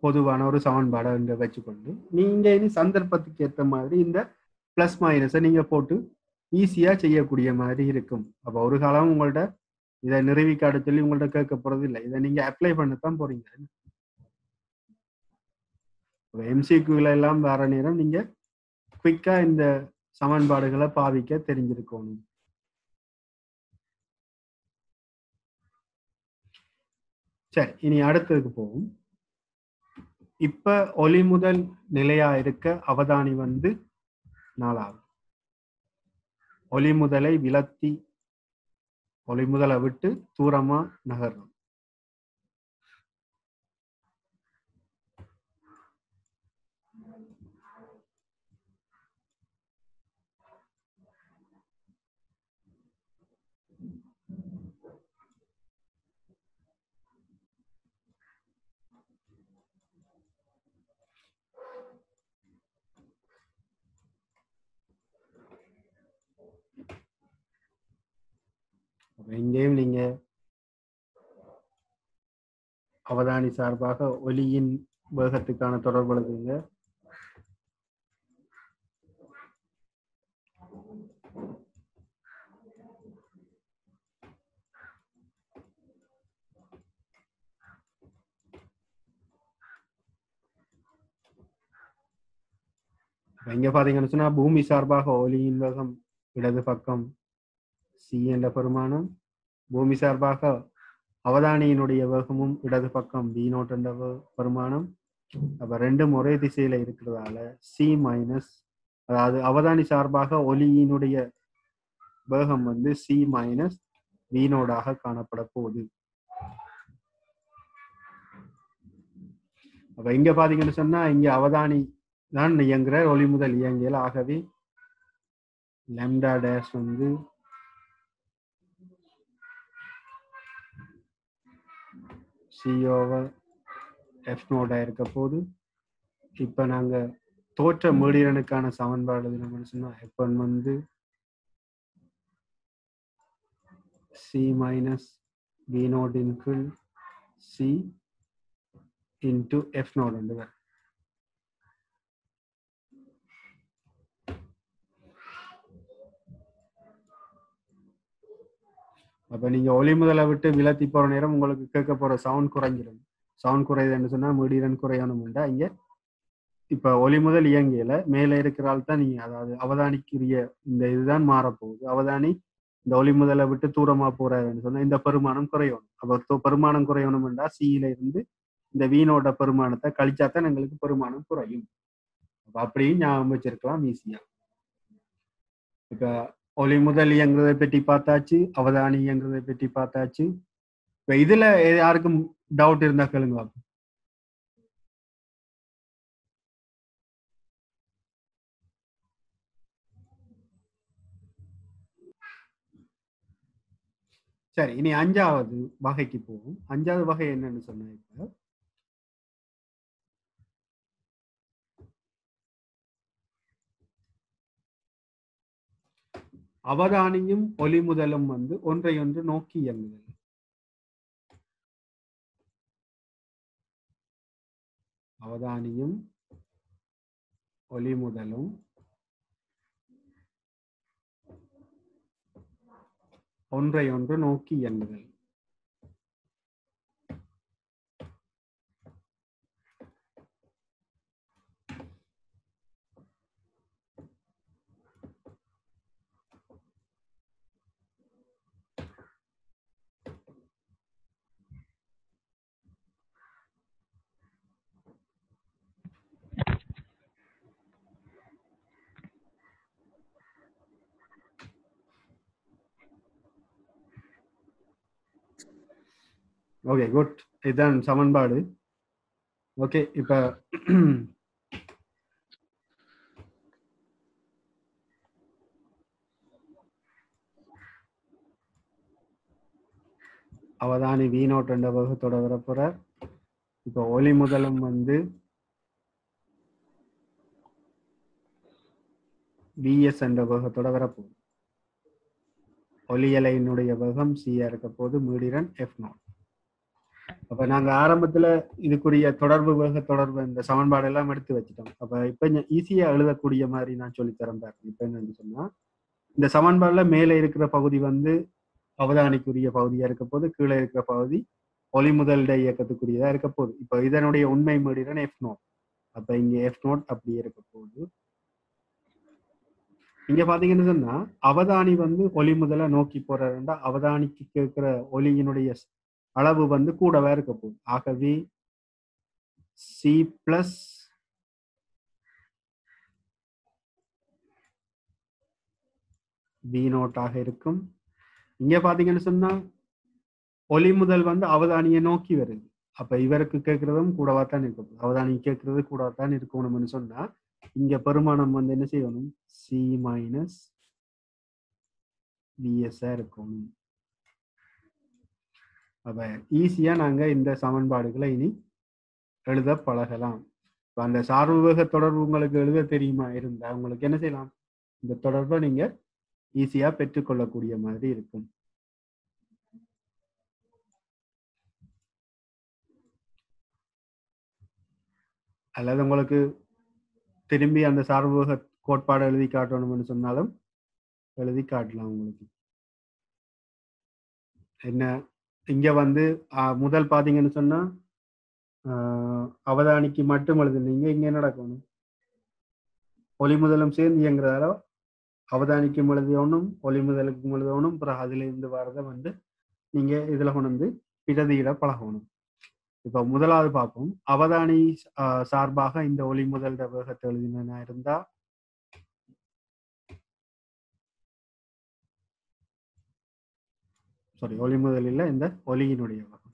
பொதுவான ஒரு சமன்பாடை இங்க வச்சுக்கொண்டு நீங்க இனி சந்தர்ப்பத்துக்கு ஏற்ற மாதிரி இந்த பிளஸ் மைனஸை நீங்க போட்டு ஈஸியா செய்யக்கூடிய மாதிரி இருக்கும் அப்ப ஒரு காலம் உங்கள்ட்ட இதை நிறுவி காட்ட சொல்லி உங்கள்ட்ட கேட்க போறது இல்லை இதை நீங்க அப்ளை பண்ணத்தான் போறீங்க எம்சிக்யூல எல்லாம் வர நேரம் நீங்க குவிக்கா இந்த சமன்பாடுகளை பாவிக்க தெரிஞ்சிருக்கணும் சரி இனி அடுத்ததுக்கு போவோம் இப்ப ஒளி முதல் நிலையா இருக்க அவதானி வந்து நாலாவது ஒளி முதலை விலத்தி ஒளி முதலை விட்டு தூரமா நகர்றோம் அப்ப இங்கேயும் நீங்க அவதானி சார்பாக ஒலியின் வேகத்துக்கான தொடர்பு எழுதுங்க அப்ப இங்க பாத்தீங்கன்னு சொன்னா பூமி சார்பாக ஒலியின் வேகம் இடது பக்கம் சி என்ற பெருமானம் பூமி சார்பாக அவதானியினுடைய வேகமும் இடது பக்கம் பி நோட் என்ற வே- பெருமானம் அப்ப ரெண்டும் ஒரே திசையில இருக்கிறதால சி மைனஸ் அதாவது அவதானி சார்பாக ஒலியினுடைய வேகம் வந்து சி மைனஸ் வீணோடாக காணப்பட போகுது அப்ப இங்க பாத்தீங்கன்னு சொன்னா இங்க அவதானி தான் இயங்குற ஒளி முதல் இயங்கியல் ஆகவே லெம்டா டேஷ் வந்து சி ஓவர் எஃப் நோடா இருக்க போது இப்ப நாங்க தோற்ற மீடியனுக்கான சமன்பாடு எழுதினோம்னு சொன்னா எஃப் ஒன் வந்து C minus P naught in கீழ் சி இன்டு எஃப் நோட் வந்து வரும் அப்ப நீங்க ஒளி முதலை விட்டு விலத்தி போற நேரம் உங்களுக்கு கேட்க போற சவுண்ட் குறைஞ்சிடும் சவுண்ட் குறையுதுன்னு சொன்னா மீடியன் குறையணும்டா இங்க இப்ப ஒளி முதல் இயங்கியல மேல இருக்கிற ஆள் தான் நீங்க அதாவது அவதானிக்குரிய இந்த இதுதான் மாறப்போகுது அவதானி இந்த ஒளி முதலை விட்டு தூரமா போறாருன்னு சொன்னா இந்த பெருமானம் குறையணும் அப்ப தொ- பெருமானம் குறையணும்டா சியில இருந்து இந்த வீணோட பெருமானத்தை கழிச்சாதான் எங்களுக்கு பெருமானம் குறையும் அப்ப அப்படியும் ஞாபகம் வச்சிருக்கலாம் ஈஸியா இப்ப ஒளி முதல் இயங்குறதை பற்றி பார்த்தாச்சு அவதானி இயங்குறதை பற்றி பார்த்தாச்சு இப்ப இதுல யாருக்கும் டவுட் இருந்தா கேளுங்க பாப்போம். சரி இனி அஞ்சாவது வகைக்கு போவோம் அஞ்சாவது வகை என்னன்னு சொன்னா இப்ப அவதானியும் ஒளி முதலும் வந்து ஒன்றை ஒன்று நோக்கி இயங்குதல் அவதானியும் ஒளி முதலும் ஒன்றை ஒன்று நோக்கி இயங்குதல் ஓகே குட் இதுதான் சமன்பாடு ஓகே இப்ப அவதானி வி நோட் என்ற வகுத்தோட வரப்போற இப்போ ஒளி முதலும் வந்து விஎஸ் என்ற வேகத்தோட வரப்போகுது ஒளியலையினுடைய வேகம் சியா இருக்க போது மீடிரன் எஃப் நாட் அப்ப நாங்க ஆரம்பத்துல இதுக்குரிய தொடர்பு வேக தொடர்பு இந்த சமன்பாடு எல்லாம் எடுத்து வச்சுட்டோம் அப்ப இப்ப ஈஸியா எழுதக்கூடிய மாதிரி நான் சொல்லித்தரேன் பாருங்க இப்ப என்னன்னு சொன்னா இந்த சமன்பாடுல மேலே இருக்கிற பகுதி வந்து அவதானிக்குரிய பகுதியா இருக்க போது கீழே இருக்கிற பகுதி ஒளி முதலிட இயக்கத்துக்குரியதா இருக்க போகுது இப்ப இதனுடைய உண்மை மீடிதான் எஃப் நோட் அப்ப இங்க எஃப் நோட் அப்படியே இருக்க போகுது இங்க பாத்தீங்கன்னு சொன்னா அவதானி வந்து ஒளி முதல நோக்கி போறா அவதானிக்கு கேட்கிற ஒளியினுடைய அளவு வந்து கூடவே இருக்க போகுது ஆகவே சி பிளஸ் பி நோட்டாக இருக்கும் இங்க பாத்தீங்கன்னு சொன்னா ஒளி முதல் வந்து அவதானியை நோக்கி வருது அப்ப இவருக்கு கேட்கறதும் கூடவா தான் இருக்கும் அவதானி கேட்கறது கூடவா தான் இருக்கணும்னு சொன்னா இங்க பெருமானம் வந்து என்ன செய்யணும் சி மைனஸ் பிஎஸ்ஆ இருக்கணும் அப்ப ஈஸியா நாங்க இந்த சமன்பாடுகளை இனி எழுத பழகலாம் இப்ப அந்த சார்புவேக தொடர்பு உங்களுக்கு எழுத தெரியுமா இருந்தா உங்களுக்கு என்ன செய்யலாம் இந்த தொடர்பை நீங்க ஈஸியா பெற்றுக்கொள்ளக்கூடிய மாதிரி இருக்கும் அல்லது உங்களுக்கு திரும்பி அந்த சார்புவேக கோட்பாடு எழுதி காட்டணும்னு சொன்னாலும் எழுதி காட்டலாம் உங்களுக்கு என்ன இங்க வந்து முதல் பாத்தீங்கன்னு சொன்னா அவதானிக்கு மட்டும் எழுதுனீங்க இங்க என்ன நடக்கணும் ஒளி முதலும் சேர்ந்து இயங்குறதால அவதானிக்கும் எழுதியவனும் ஒளி முதலுக்கும் எழுதவனும் பிறகு அதுல இருந்து வரதை வந்து நீங்க இதுல கொண்டு வந்து பிரதியிட பழகணும் இப்ப முதலாவது பார்ப்போம் அவதானி சார்பாக இந்த ஒளி முதல் வேகத்தை எழுதினா இருந்தா சாரி ஒளி முதலில் இந்த ஒலியினுடைய வகம்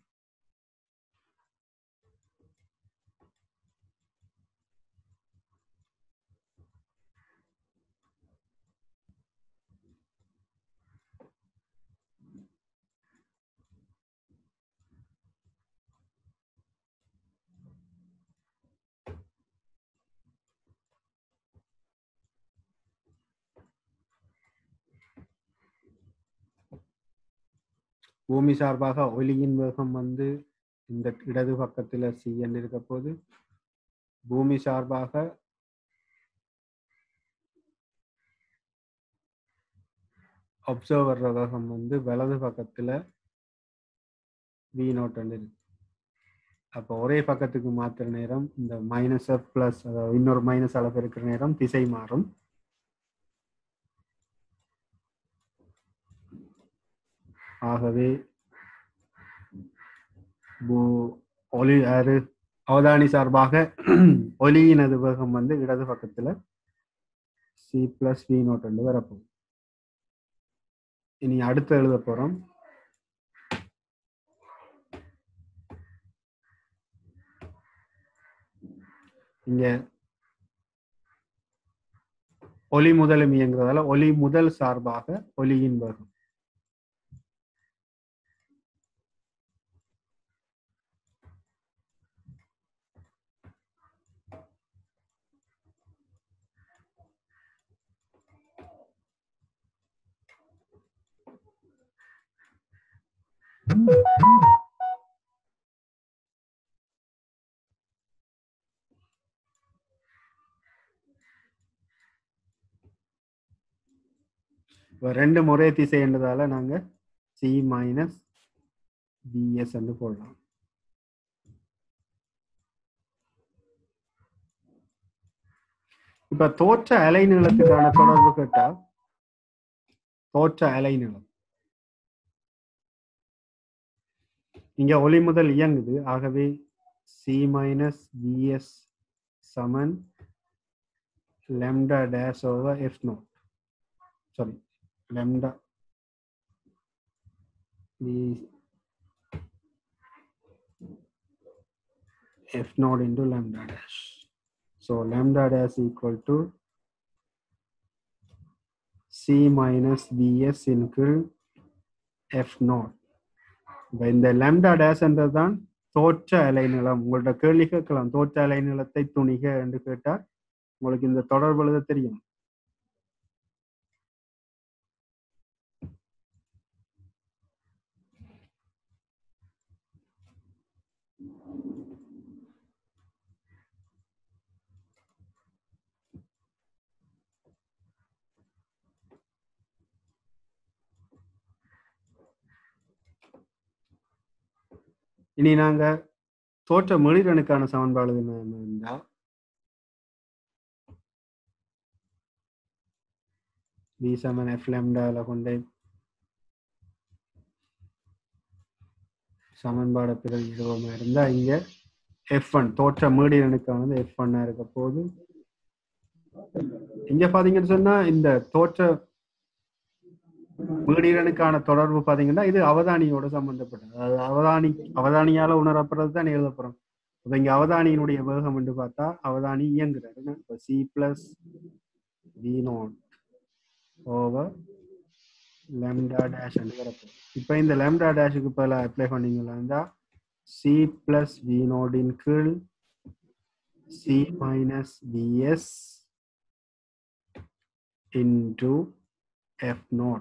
பூமி சார்பாக ஒளியின் வேகம் வந்து இந்த இடது பக்கத்துல சிஎன் இருக்க போது பூமி சார்பாக அப்சர்வர் வேகம் வந்து வலது பக்கத்துல வி நோட் இருக்கு அப்போ ஒரே பக்கத்துக்கு மாத்துற நேரம் இந்த மைனஸ் எஃப் பிளஸ் அதாவது இன்னொரு மைனஸ் அளவு இருக்கிற நேரம் திசை மாறும் ஆகவே ஒலி யாரு அவதானி சார்பாக ஒலியினது வேகம் வந்து இடது பக்கத்துல சி பிளஸ் வி நோட் வந்து வரப்போகுது இனி அடுத்து எழுத போறோம் இங்க ஒலி முதலும் இயங்குறதால ஒலி முதல் சார்பாக ஒலியின் வேகம் இப்போ ரெண்டு முறை திசை என்றதால நாங்க சி மைனஸ் பிஎஸ் என்று போடலாம் இப்ப தோற்ற அலை நீளத்துக்கான தொடர்பு கேட்டா தோற்ற அலை நீளம் இங்க ஒளி முதல் இயங்குது ஆகவே சி மைனஸ் பிஎஸ் சமன் lambda dash over f naught sorry lambda the f naught into lambda dash so lambda dash equal to c minus bs into f naught இப்ப இந்த லேம்டா டேஷ் என்றதுதான் தோற்ற அலைநிலம் உங்கள்ட்ட கேள்வி கேட்கலாம் தோற்ற அலைநிலத்தை துணிக என்று கேட்டா உங்களுக்கு இந்த தொடர்பு எழுத தெரியும் இனி நாங்க தோற்ற மொழிரனுக்கான சமன்பாடு என்னன்னா பி சமன் எஃப் லேம்டால கொண்டு சமன்பாடை பிரதிடுவோமா இருந்தா இங்க எஃப் ஒன் தோற்ற மீடியனுக்கானது எஃப் ஒன்னா இருக்க போது இங்க பாத்தீங்கன்னு சொன்னா இந்த தோற்ற மீடியனுக்கான தொடர்பு பாத்தீங்கன்னா இது அவதானியோட சம்பந்தப்பட்டது அதாவது அவதானி அவதானியால உணரப்படுறது தான் எழுதப்படுறோம் இப்ப இங்க அவதானியினுடைய வேகம் என்று பார்த்தா அவதானி இயங்குறாரு இப்ப C plus we naught over lambda dash வரப்போம் இப்போ இந்த lambda டேஷுக்கு பதிலா அப்ளை பண்ணீங்களா இருந்தா சி பிளஸ் வி நோடின் கீழ் C minus vs into F naught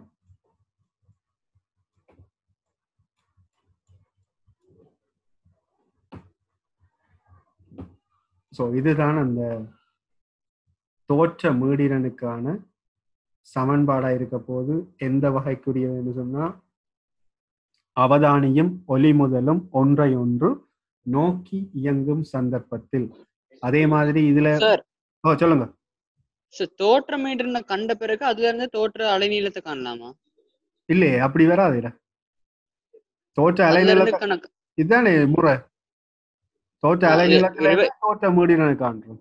so இதுதான் அந்த தோற்ற மீடிரனுக்கான சமன்பாடா இருக்க போது எந்த வகைக்குரியதுன்னு சொன்னா அவதானியும் ஒலி முதலும் ஒன்றை ஒன்று நோக்கி இயங்கும் சந்தர்ப்பத்தில் அதே மாதிரி இதுல சார் ஓ சொல்லுங்க சார் தோற்ற மீட்டர்னு கண்ட பிறகு அதுல இருந்து தோற்ற அலைநீளத்தை காணலாமா இல்லையே அப்படி வராதுல தோற்ற அதுல அலைநிலத்தை இருந்து கணக்கு இதுதானே முறை தோற்ற ஆ, இது- அலைநிலத்துல இது- இருந்து தோற்ற மீடிரனை காண்றோம்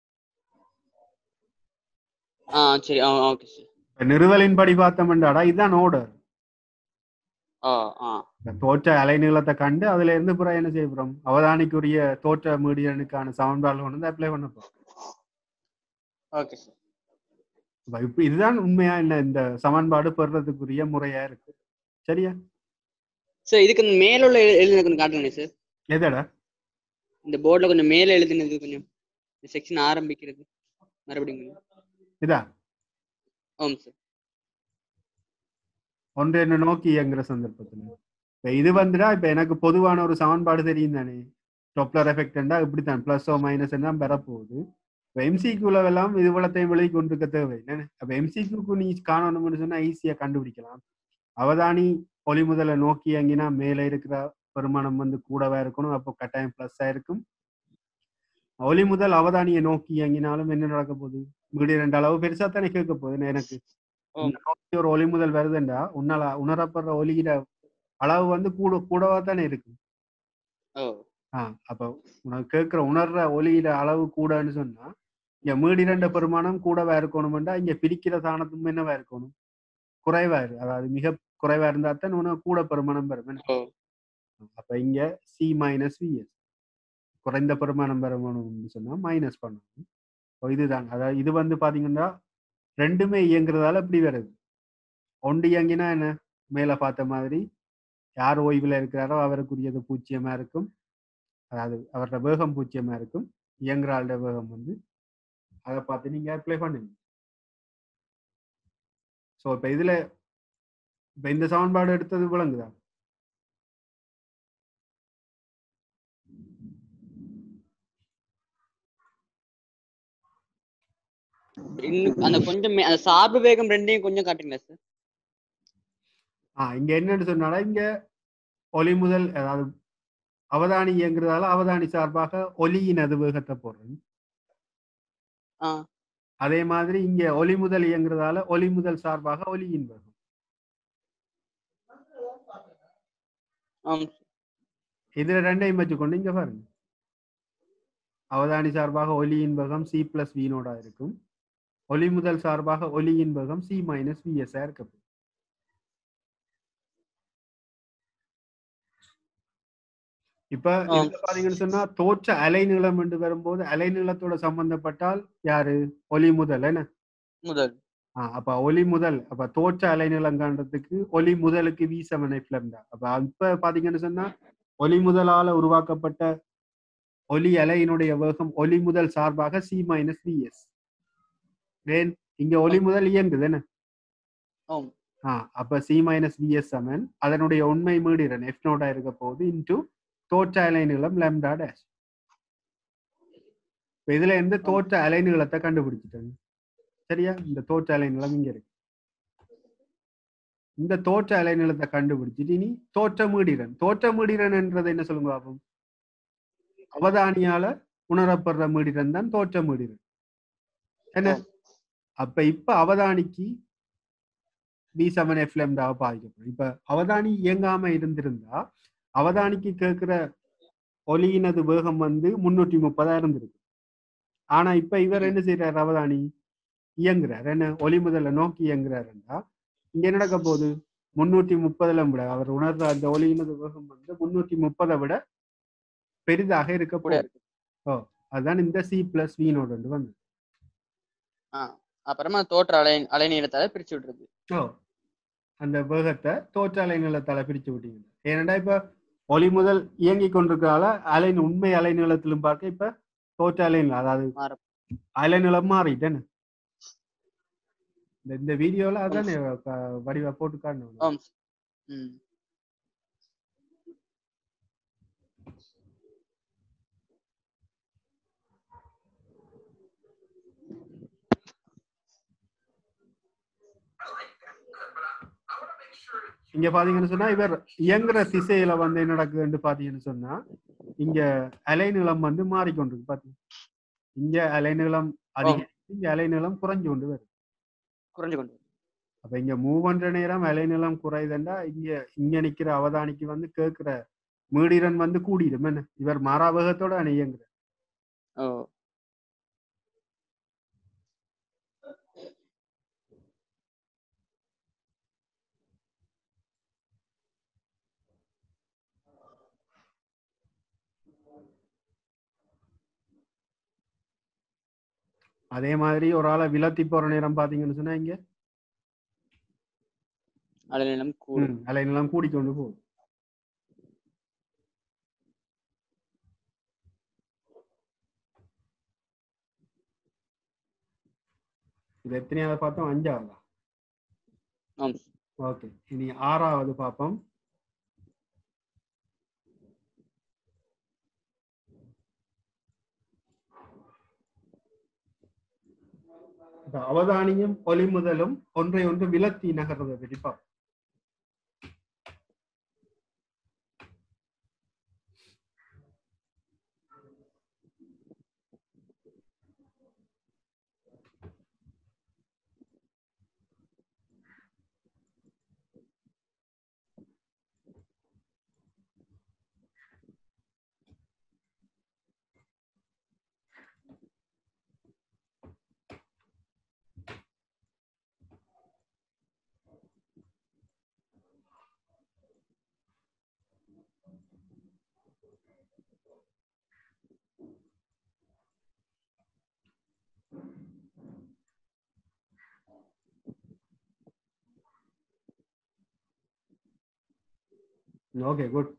ஆ சரி ஆ ஓகே சார் இப்ப நிறுவலின் படி பார்த்தோம்டாடா இதுதான் ஓர்டர் ஆ ஆ தோற்ற அலைநீளத்தை கண்டு அதுல இருந்து பிறகு என்ன செய்ய போறோம் அவதானிக்குரிய தோற்ற மீடியனுக்கான சமன்பாடு கொண்டு வந்து அப்ளை பண்ண போறோம் ஓகே சார் அப்ப இப்ப இதுதான் உண்மையா என்ன இந்த சமன்பாடு பெறுறதுக்குரிய முறையா இருக்கு சரியா சார் இதுக்கு இந்த மேல உள்ள எழு- எழுதினது கொஞ்சம் காட்டுங்க சார் எதடா இந்த போர்டுல கொஞ்சம் மேல எழுதினது கொஞ்சம் இந்த செக்ஷன் ஆரம்பிக்கிறது மறுபடியும் கொஞ்சம் இதா ஆமாம் சார் ஒன்று என்ன நோக்கி இயங்குற சந்தர்ப்பத்துல இப்ப இது வந்துடா இப்ப எனக்கு பொதுவான ஒரு சமன்பாடு தெரியும் தானே டொப்ளர் எஃபெக்ட்னா இப்படித்தான் பிளஸ் ஓ மைனஸ் தான் பெறப்போகுது இப்போ எம்சிக்யூல எல்லாம் இது வளத்தையும் விலகி கொண்டிருக்க தேவை என்ன அப்ப எம்சிக்யூக்கு நீ காணணும்னு சொன்னா ஈஸியா கண்டுபிடிக்கலாம் அவதானி ஒளி முதல்ல நோக்கி இயங்கினா மேலே இருக்கிற பெருமானம் வந்து கூடவா இருக்கணும் அப்போ கட்டாயம் பிளஸ் இருக்கும் ஒளி முதல் அவதானியை நோக்கி இயங்கினாலும் என்ன நடக்க போகுது மீடிய ரெண்டு அளவு பெருசா தானே கேட்க போகுது எனக்கு ஆம். இந்த நோக்கி ஒரு ஒளி முதல் வருதுண்டா உன்னால உணரப்படுற ஒளியிட அளவு வந்து கூட கூடவா தானே இருக்கு ஓ ஆ அப்ப உனக்கு கேட்கிற உணர்ற ஒளியிட அளவு கூடன்னு சொன்னா இங்க மீடிரண்ட பெருமானம் கூடவா இருக்கணும்டா இங்க பிரிக்கிற சாணத்தும் என்னவா இருக்கணும் குறைவா இரு அதாவது மிக குறைவா இருந்தா தான் உனக்கு கூட பெருமானம் பெறும் என்ன? ஓ அப்ப இங்க சி மைனஸ் விஎஸ் குறைந்த பெருமானம் பெறணும்னு சொன்னா மைனஸ் பண்ணணும் இப்போ இதுதான் அதாவது இது வந்து பாத்தீங்கன்னா ரெண்டுமே இயங்குறதால இப்படி வருது ஒன்று இயங்கினா என்ன மேல பார்த்த மாதிரி யார் ஓய்வுல இருக்கிறாரோ அவருக்குரியது பூஜ்ஜியமா இருக்கும் அதாவது அவரோட வேகம் பூஜ்ஜியமா இருக்கும் இயங்குற ஆளோட வேகம் வந்து அதை பார்த்து நீங்க அப்ளை பண்ணுங்க ஸோ இப்போ இதுல இப்போ இந்த சமன்பாடு எடுத்தது விளங்குதா இன்னும் அந்த கொஞ்சம் மே- அந்த சார்பு வேகம் ரெண்டையும் கொஞ்சம் காட்டுங்களா சார் ஆ இங்க என்னன்னு சொன்னாலும் இங்க ஒலி முதல் அதாவது அவதானி இயங்குறதால அவதானி சார்பாக ஒலியின் அது வேகத்தை போடுறேன் ஆ அதே மாதிரி இங்க ஒலி முதல் இயங்குறதால ஒலி முதல் சார்பாக ஒலியின் வேகம் ஆமாம் இதுல ரெண்டையும் வச்சுக்கொண்டு இங்க பாருங்க அவதானி சார்பாக ஒலியின் வேகம் சி பிளஸ் வீனோடா இருக்கும் ஒலி முதல் சார்பாக ஒலியின் வேகம் சி மைனஸ் விஎஸ் இருக்க போகுது. இப்ப ஆ. இதுல பாத்தீங்கன்னு சொன்னா தோற்ற அலைநீளம் என்று வரும்போது அலைநீளத்தோட சம்பந்தப்பட்டால் யாரு ஒலி முதல் என்ன முதல் ஆ, அப்ப ஒலி முதல் அப்ப தோற்ற அலைநீளம் காண்றதுக்கு ஒலி முதலுக்கு வி செவன் எஃப்லம்டா அப்ப இப்ப பாத்தீங்கன்னு சொன்னா ஒலி முதலால உருவாக்கப்பட்ட ஒலி அலையினுடைய வேகம் ஒலி முதல் சார்பாக சி மைனஸ் விஎஸ் ஏன் இங்க ஒலி முதல் இயங்குது என்ன ஆம் ஆ அப்ப சி மைனஸ் விஎஸ் சமன் அதனுடைய உண்மை மீடிரன் எஃப் நோட்டா இருக்க போகுது இன்டூ தோற்ற அலைநீளம் லெம்டா டேஷ் இப்ப இதுல இருந்து தோற்ற அலைநீளத்தை கண்டுபிடிச்சிட்டாங்க சரியா இந்த தோற்ற அலைநீளம் இங்க இருக்கு இந்த தோற்ற அலைநிலத்தை கண்டுபிடிச்சிட்டு இனி தோற்ற மீடிரன் தோற்ற மீடிரன் என்றதை என்ன சொல்லுங்க பாப்போம் அவதானியால உணரப்படுற மீடிரன் தான் தோற்ற மீடிரன் என்ன அப்ப இப்ப அவதானிக்கு பி செவன் எஃப் லெம்டாவை பாதிக்கப்படும் இப்ப அவதானி இயங்காம இருந்திருந்தா அவதானிக்கு கேட்கிற ஒலியினது வேகம் வந்து முன்னூற்றி முப்பதா இருந்திருக்கு ஆனா இப்ப இவர் என்ன செய்யறாரு அவதானி இயங்குறார் என்ன ஒலி முதல்ல நோக்கி இயங்குறாருன்னா இங்க என்ன நடக்க போகுது முன்னூற்றி முப்பதுல விட அவர் உணர்ற அந்த ஒலியினது வேகம் வந்து முன்னூற்றி முப்பதை விட பெரிதாக இருக்க கூட போகுது ஓ அதுதான் இந்த சி பிளஸ் வி நோட் வந்து வந்து அப்புறமா தோற்ற அலை அலைநீளத்தால பிரிச்சு விட்டுருது ஓ அந்த வேகத்தை தோற்ற அலைநீளத்தால பிரிச்சு விட்டீங்க ஏனண்டா இப்ப ஒளி முதல் இயங்கி கொண்டிருக்கிறதால அலை உண்மை அலைநீளத்திலும் பார்க்க இப்ப தோற்ற அலைநீளம் அதாவது மாறும். அலைநீளம் மாறிட்டேன்னு இந்த இந்த வீடியோல அதான் வடிவா போட்டு காட்டணும் ஆம் ம் இங்க பாத்தீங்கன்னு சொன்னா இவர் இயங்குற திசையில வந்து என்ன நடக்குதுன்னு பாத்தீங்கன்னு சொன்னா இங்க அலைநீளம் வந்து மாறிக்கொண்டிருக்கு பாத்தீங்க இங்க அலைநீளம் அதிகம் இங்க அலைநீளம் குறைஞ்சு கொண்டு வருது குறைஞ்சு கொண்டு அப்ப இங்க மூவ் பண்ற நேரம் அலைநீளம் குறையுதுண்டா இங்க இங்க நிக்கிற அவதானிக்கு வந்து கேட்கிற மீடிரன் வந்து கூடிடும் என்ன இவர் மாறாவேகத்தோட அணியங்குற ஓ அதே மாதிரி ஒரு ஆளை விலத்தி போற நேரம் பாத்தீங்கன்னு சொன்னா இங்க அலைநீளம் கூடும் ம், அலைநீளம் கூடிக்கொண்டு போகுது இது எத்தனையாவது பார்த்தோம் அஞ்சாவதா ஆம் ஓகே இனி ஆறாவது பார்ப்போம் இப்ப அவதானியும் ஒலிமுதலும் ஒன்றை ஒன்று விலத்தி நகர்றதை பற்றி பார்ப்போம் ஓகே குட்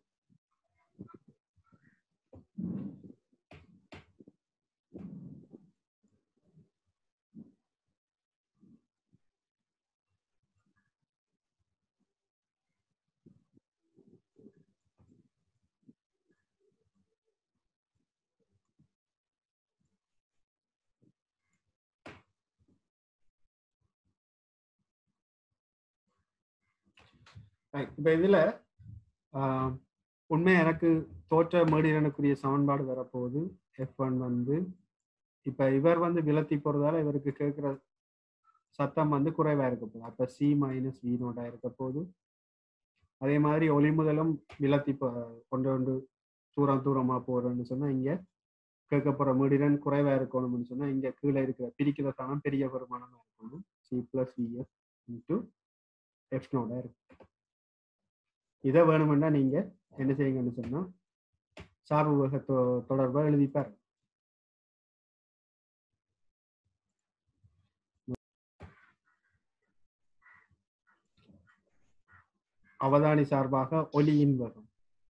இப்ப இதுல ஆஹ், உண்மை எனக்கு தோற்ற மேடிரனுக்குரிய சமன்பாடு வரப்போகுது எஃப் ஒன் வந்து இப்ப இவர் வந்து விலத்தி போறதால இவருக்கு கேட்கிற சத்தம் வந்து குறைவா இருக்க போகுது அப்ப சி மைனஸ் வி நோட்டா இருக்க போகுது அதே மாதிரி ஒளி முதலும் விலத்தி போ- கொண்டு கொண்டு தூரம் தூரமா போறோம்னு சொன்னா இங்க கேட்க போற மீடிரன் குறைவா இருக்கணும்னு சொன்னா இங்க கீழே இருக்கிற பிரிக்கிற தானம் பெரிய பெருமானமா இருக்கணும் c plus v s into F நோடா இருக்கு இதை வேணுமெண்டா நீங்க என்ன செய்யுங்கன்னு சொன்னா சார்பு வேக தொ- தொடர்பா எழுதிப்பாரு அவதானி சார்பாக ஒலியின் வேகம்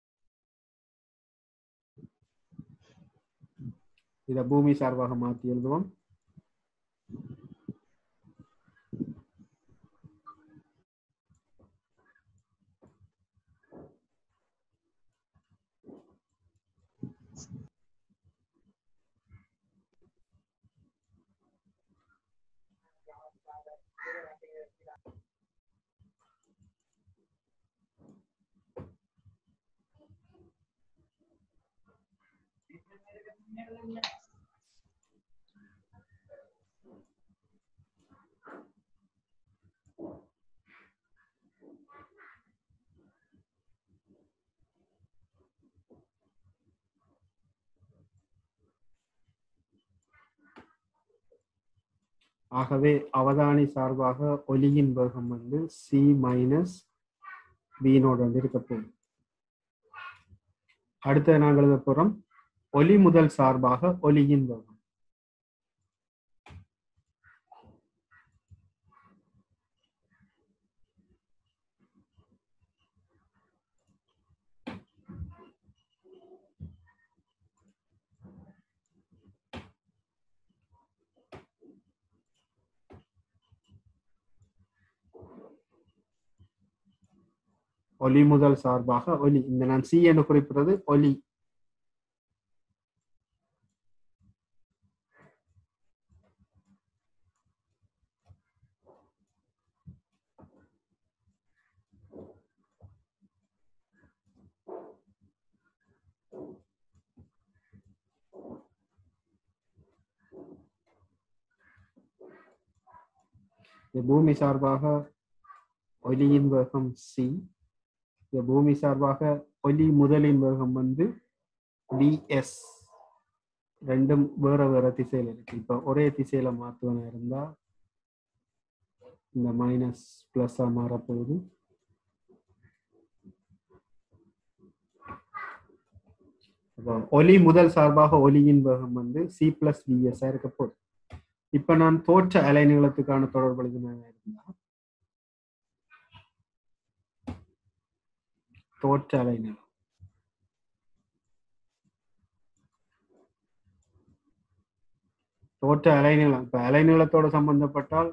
இத பூமி சார்பாக மாத்தி எழுதுவோம் ஆகவே அவதானி சார்பாக ஒலியின் வேகம் வந்து சி மைனஸ் பீனோட வந்து இருக்க போகுது அடுத்து நாங்கள் எழுத போறோம் ஒலி முதல் சார்பாக ஒலியின் வேகம் ஒலி முதல் சார்பாக ஒலி இந்த நான் சி என்று குறிப்பிடுறது ஒலி இந்த பூமி சார்பாக ஒலியின் வேகம் சி இந்த பூமி சார்பாக ஒலி முதலின் வேகம் வந்து விஎஸ் ரெண்டும் வேற வேற திசையில இருக்கு இப்ப ஒரே திசையில மாத்துவனா இருந்தா இந்த மைனஸ் பிளஸ்ஸா மாறப்போகுது அப்போ ஒலி முதல் சார்பாக ஒலியின் வேகம் வந்து சி பிளஸ் விஎஸ் இருக்க போகுது இப்ப நான் தோற்ற அலைநீளத்துக்கான தொடர்பு எழுதினதா இருந்தா தோற்ற அலைநீளம் தோற்ற அலைநீளம் இப்ப அலைநீளத்தோட சம்பந்தப்பட்டால்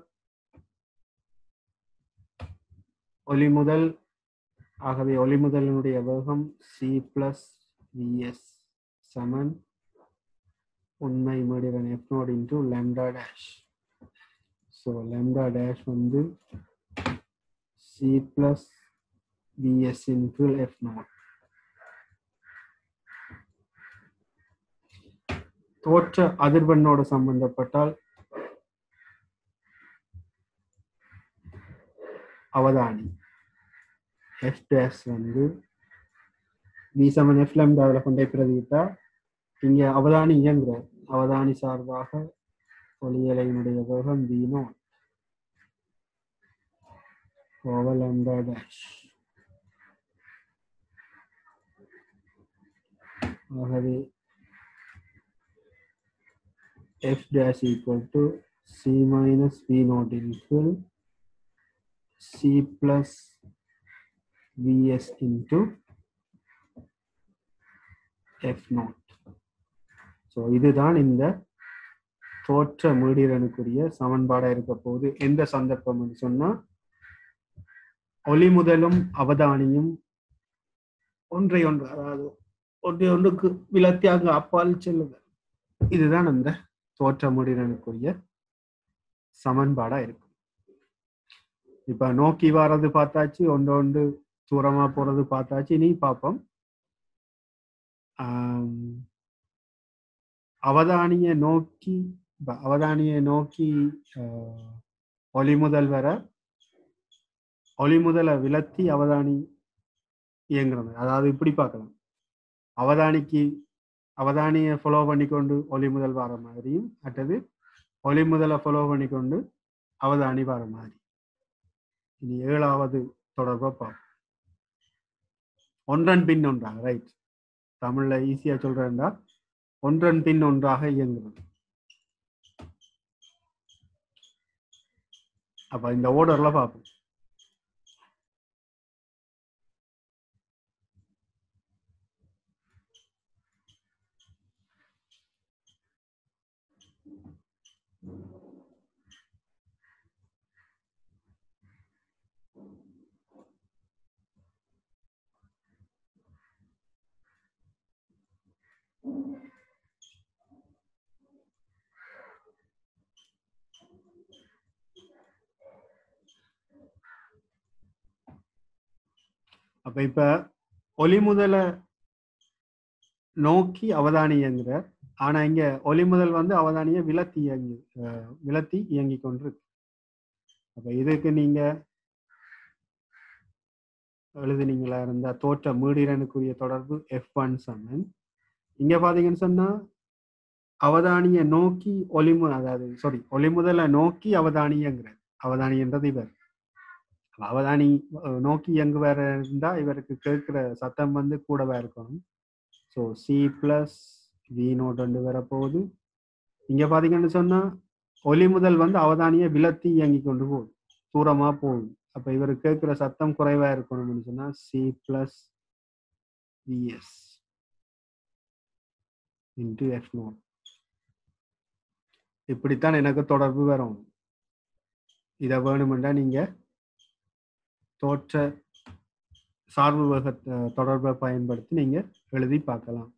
ஒலி முதல் ஆகவே ஒலி முதலினுடைய வேகம் சி பிளஸ் விஎஸ் சமன் உண்மை மடிவன் f naught into lambda dash so lambda dash வந்து c plus v s into F naught தோற்ற அதிர்வெண்ணோடு சம்பந்தப்பட்டால் அவதானி எஃப் டேஷ் வந்து வி சமன் எஃப் லேம்டாவில் கொண்டே பிரதிவிட்டா இங்க அவதானி இயங்குறார் அவதானி சார்பாக ஒளியலையினுடைய வேகம் v naught over lambda dash ஆகவே f dash equal to c minus v naught into c plus vs into f naught so இதுதான் இந்த தோற்ற மீடிரனுக்குரிய சமன்பாடா இருக்க போகுது எந்த சந்தர்ப்பம் சொன்னா ஒளி முதலும் அவதானியும் ஒன்றை ஒன்று அதாவது ஒன்றை ஒன்றுக்கு விலத்தியாக அப்பால் செல்லுதல் இதுதான் அந்த தோற்ற முடிறனுக்குரிய சமன்பாடா இருக்கும் இப்ப நோக்கி வர்றது பார்த்தாச்சு ஒன்று ஒன்று தூரமா போறது பார்த்தாச்சு இனி பார்ப்போம் ஆம், அவதானிய நோக்கி இப்ப அவதானிய நோக்கி ஆஹ், ஒளி முதல் வர ஒளி முதல விலத்தி அவதானி இயங்குறது அதாவது இப்படி பார்க்கலாம் அவதானிக்கு அவதானியை ஃபாலோ பண்ணிக்கொண்டு ஒளி முதல் வர மாதிரியும் அடுத்தது ஒளி முதலை ஃபாலோ பண்ணிக்கொண்டு அவதானி வர மாதிரி இனி ஏழாவது தொடர்பை பார்ப்போம் ஒன்றன் பின் ஒன்றாக ரைட் தமிழ்ல ஈஸியா சொல்றேன்டா ஒன்றன் பின் ஒன்றாக இயங்குறது அப்ப இந்த ஓர்டர்ல பார்ப்போம் அப்ப இப்ப ஒளி முதல நோக்கி அவதானியங்கிற ஆனா இங்க ஒளி முதல் வந்து அவதானிய விலத்தி இயங்கி அஹ், விலத்தி இயங்கி கொண்டிருக்கு அப்ப இதுக்கு நீங்க எழுதுனீங்களா இருந்தா தோற்ற மீடிரனுக்குரிய தொடர்பு எஃப் ஒன் சமன் இங்க பாத்தீங்கன்னு சொன்னா அவதானிய நோக்கி ஒளிமு அதாவது சாரி ஒளிமுதலை நோக்கி அவதானியங்கிறார் அவதானின்றது இவர் அப்ப அவதானி அஹ், நோக்கி எங்கு வேற இருந்தா இவருக்கு கேட்கிற சத்தம் வந்து கூடவா இருக்கணும் so c plus we naught ரெண்டு வரப்போகுது இங்க பாத்தீங்கன்னு சொன்னா ஒளி முதல் வந்து அவதானிய விலத்தி இயங்கி கொண்டு போகுது தூரமா போகுது அப்ப இவர் கேட்கிற சத்தம் குறைவா இருக்கணும்னு சொன்னா C plus v s into F naught இப்படித்தான் எனக்கு தொடர்பு வரும் இதை வேணுமெண்டா நீங்க தோற்ற சார்பு வக தொடர்பை பயன்படுத்தி நீங்க எழுதி பார்க்கலாம்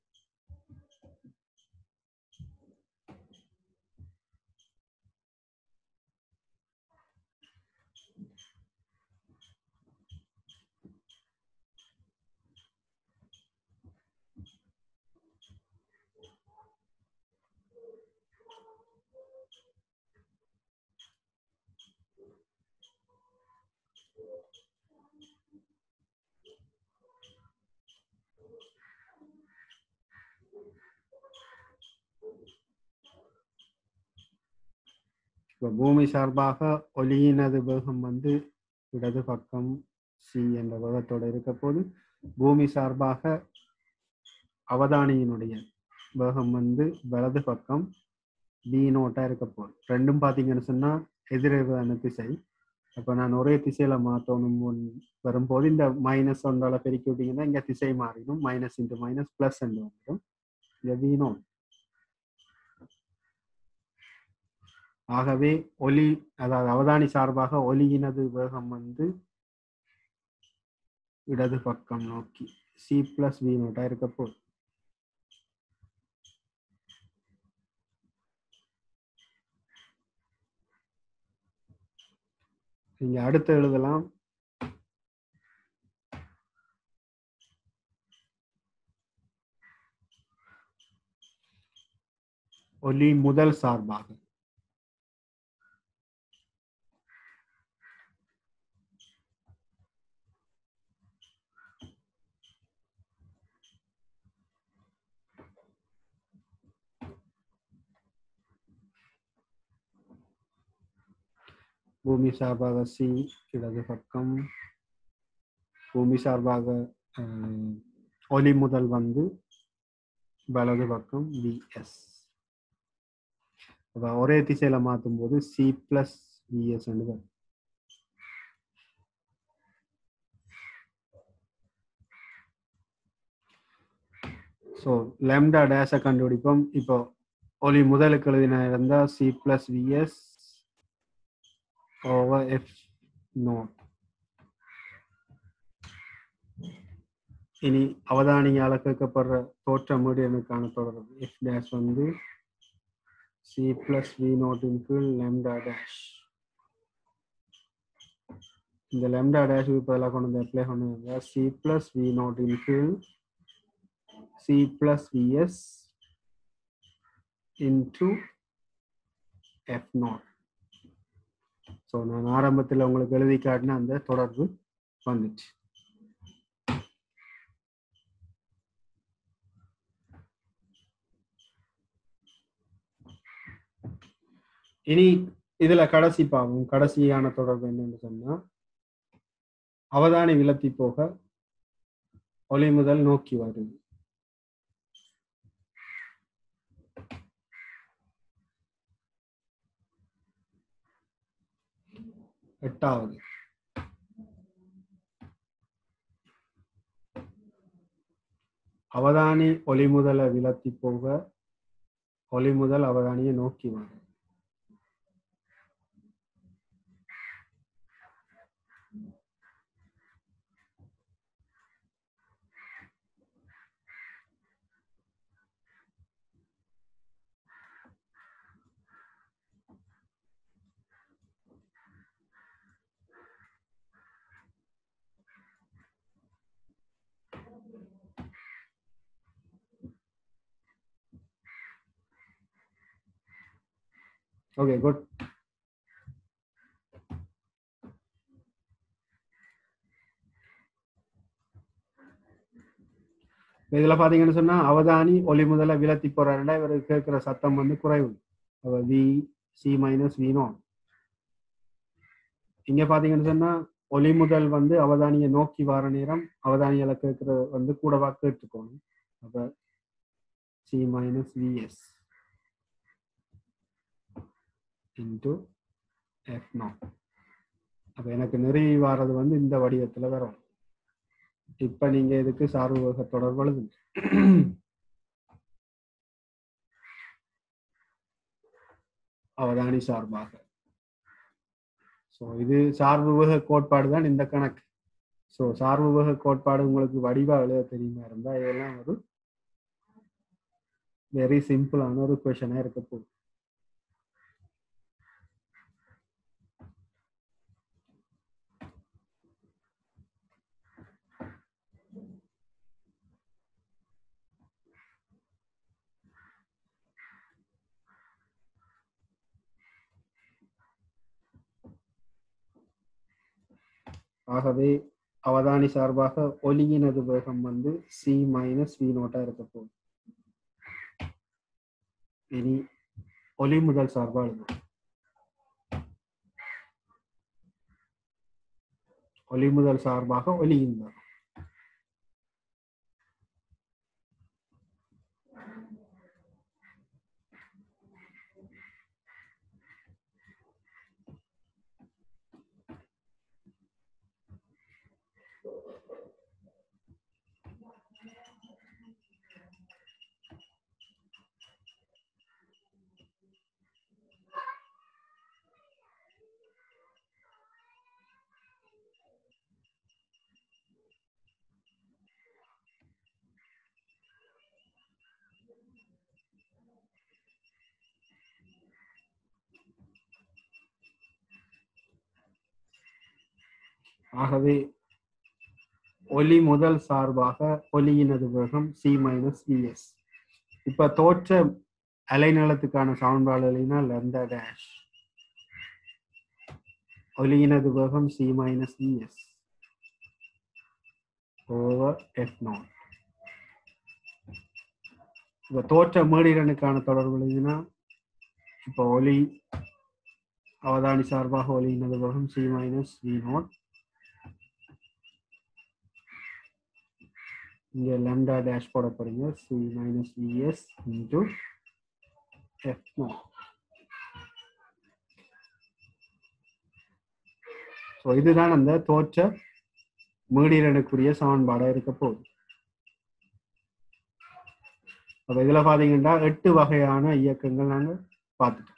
இப்போ பூமி சார்பாக ஒளியினது வேகம் வந்து இடது பக்கம் சி என்ற வேகத்தோட இருக்க போது பூமி சார்பாக அவதானியினுடைய வேகம் வந்து வலது பக்கம் பி நோட்டா இருக்க போகுது ரெண்டும் பார்த்தீங்கன்னு சொன்னா எதிரெதிரான திசை அப்போ நான் ஒரே திசையில மாற்றணும் வரும்போது இந்த மைனஸ் ஒன்றால பெருக்கி விட்டீங்கன்னா இங்க திசை மாறிடும் மைனஸ் இன்ட்டு மைனஸ் பிளஸ் என்று வந்துடும் இந்த வி நோட் ஆகவே ஒலி அதாவது அவதானி சார்பாக ஒலியினது வேகம் வந்து இடது பக்கம் நோக்கி சி பிளஸ் வி நோட்டா இருக்க போகுது நீங்க அடுத்து எழுதலாம் ஒலி முதல் சார்பாக பூமி சார்பாக சி இடது பக்கம் பூமி சார்பாக அஹ், ஒலி முதல் வந்து வலது பக்கம் விஎஸ் ஒரே திசையில மாற்றும் போது சி பிளஸ் விஎஸ் வரும் ஸோ லேம்டா டேஷை கண்டுபிடிப்போம் இப்போ ஒலி முதலுக்கு எழுதின இருந்தால் c plus v s over f naught இனி அவதானியால கேட்கப்படுற தோற்ற மீடியனுக்கான தொடர்பு f டேஷ் வந்து சி பிளஸ் வி நோட்டின் கீழ் லெம்டா டேஷ் இந்த லெம்டா டேஷ் பதிலாக கொண்டு வந்து அப்ளை கொண்டு வந்தா சி பிளஸ் வி நோட்டின் கீழ் c plus v s into f naught so நான் ஆரம்பத்தில் உங்களுக்கு எழுதி காட்டின அந்த தொடர்பு வந்துச்சு இனி இதுல கடைசி பாவம் கடைசியான தொடர்பு என்னன்னு சொன்னா அவதானி விலத்தி போக ஒளி முதல் நோக்கி வருது எட்டாவது அவதானி ஒளி முதல விலத்தி போக ஒளி முதல் அவதானியை நோக்கி வரும் Okay, good. இதுல பாத்தீங்கன்னு சொன்னா அவதானி ஒளி முதல்ல விலத்தி போறாருன்னா இவர் கேட்கிற சத்தம் வந்து குறைவு அப்ப v c minus v naught இங்க பாத்தீங்கன்னு சொன்னா ஒளி முதல் வந்து அவதானியை நோக்கி வர நேரம் அவதானியில கேட்கறது வந்து கூடவா கேட்டுக்கணும் அப்ப c minus vs into f naught அப்ப எனக்கு நிறைவு வாரது வந்து இந்த வடிவத்துல வரும் இப்ப நீங்க இதுக்கு சார்பு வேக தொடர்பு எழுதுங்க அவதானி சார்பாக ஸோ இது சார்பு வேக கோட்பாடு தான் இந்த கணக்கு ஸோ சார்பு வேக கோட்பாடு உங்களுக்கு வடிவா எழுத தெரியுமா இருந்தா இதெல்லாம் ஒரு வெரி சிம்பிளான ஒரு கொஷனா இருக்க போகுது ஆகவே அவதானி சார்பாக ஒலியினது வேகம் வந்து சி மைனஸ் வி நோட்டா இருக்க போகுது இனி ஒலி முதல் சார்பா எழுதும் ஒலி முதல் சார்பாக ஒலியின் வேகம் ஆகவே ஒலி முதல் சார்பாக ஒலியினது வேகம் சி மைனஸ் விஎஸ் இப்ப தோற்ற அலைநலத்துக்கான சமன்பாடு எழுதினா லெம்டா டேஷ் ஒலியினது வேகம் c minus vs over f naught இப்ப தோற்ற மேடிரனுக்கான தொடர்பு எழுதினா இப்போ ஒலி அவதானி சார்பாக ஒலியினது வேகம் சி மைனஸ் வி நாட் இங்க lambda டேஷ் போட போறீங்க c minus vs into f so இதுதான் அந்த தோற்ற மீடிரனுக்குரிய சமன்பாடா இருக்க போகுது அப்ப இதுல பாத்தீங்கன்னா எட்டு வகையான இயக்கங்கள் நாங்க பார்த்துட்டோம்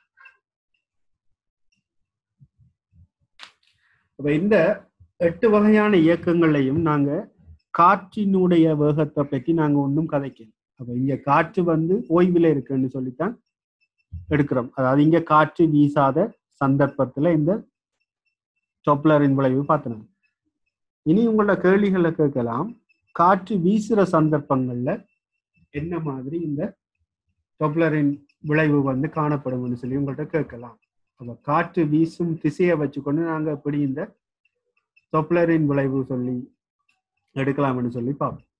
அப்ப இந்த எட்டு வகையான இயக்கங்களையும் நாங்க காற்றினுடைய வேகத்தை பற்றி நாங்க ஒன்றும் கதைக்கல அப்ப இங்க காற்று வந்து ஓய்வுல இருக்குன்னு சொல்லித்தான் எடுக்கிறோம் அதாவது இங்க காற்று வீசாத சந்தர்ப்பத்துல இந்த டொப்ளரின் விளைவு பார்த்தோம் இனி உங்களோட கேள்விகளை கேட்கலாம் காற்று வீசுற சந்தர்ப்பங்கள்ல என்ன மாதிரி இந்த டொப்ளரின் விளைவு வந்து காணப்படும்னு சொல்லி உங்கள்கிட்ட கேட்கலாம் அப்ப காற்று வீசும் திசையை வச்சுக்கொண்டு நாங்க எப்படி இந்த டொப்ளரின் விளைவு சொல்லி எடுக்கலாம்னு சொல்லி பார்ப்போம்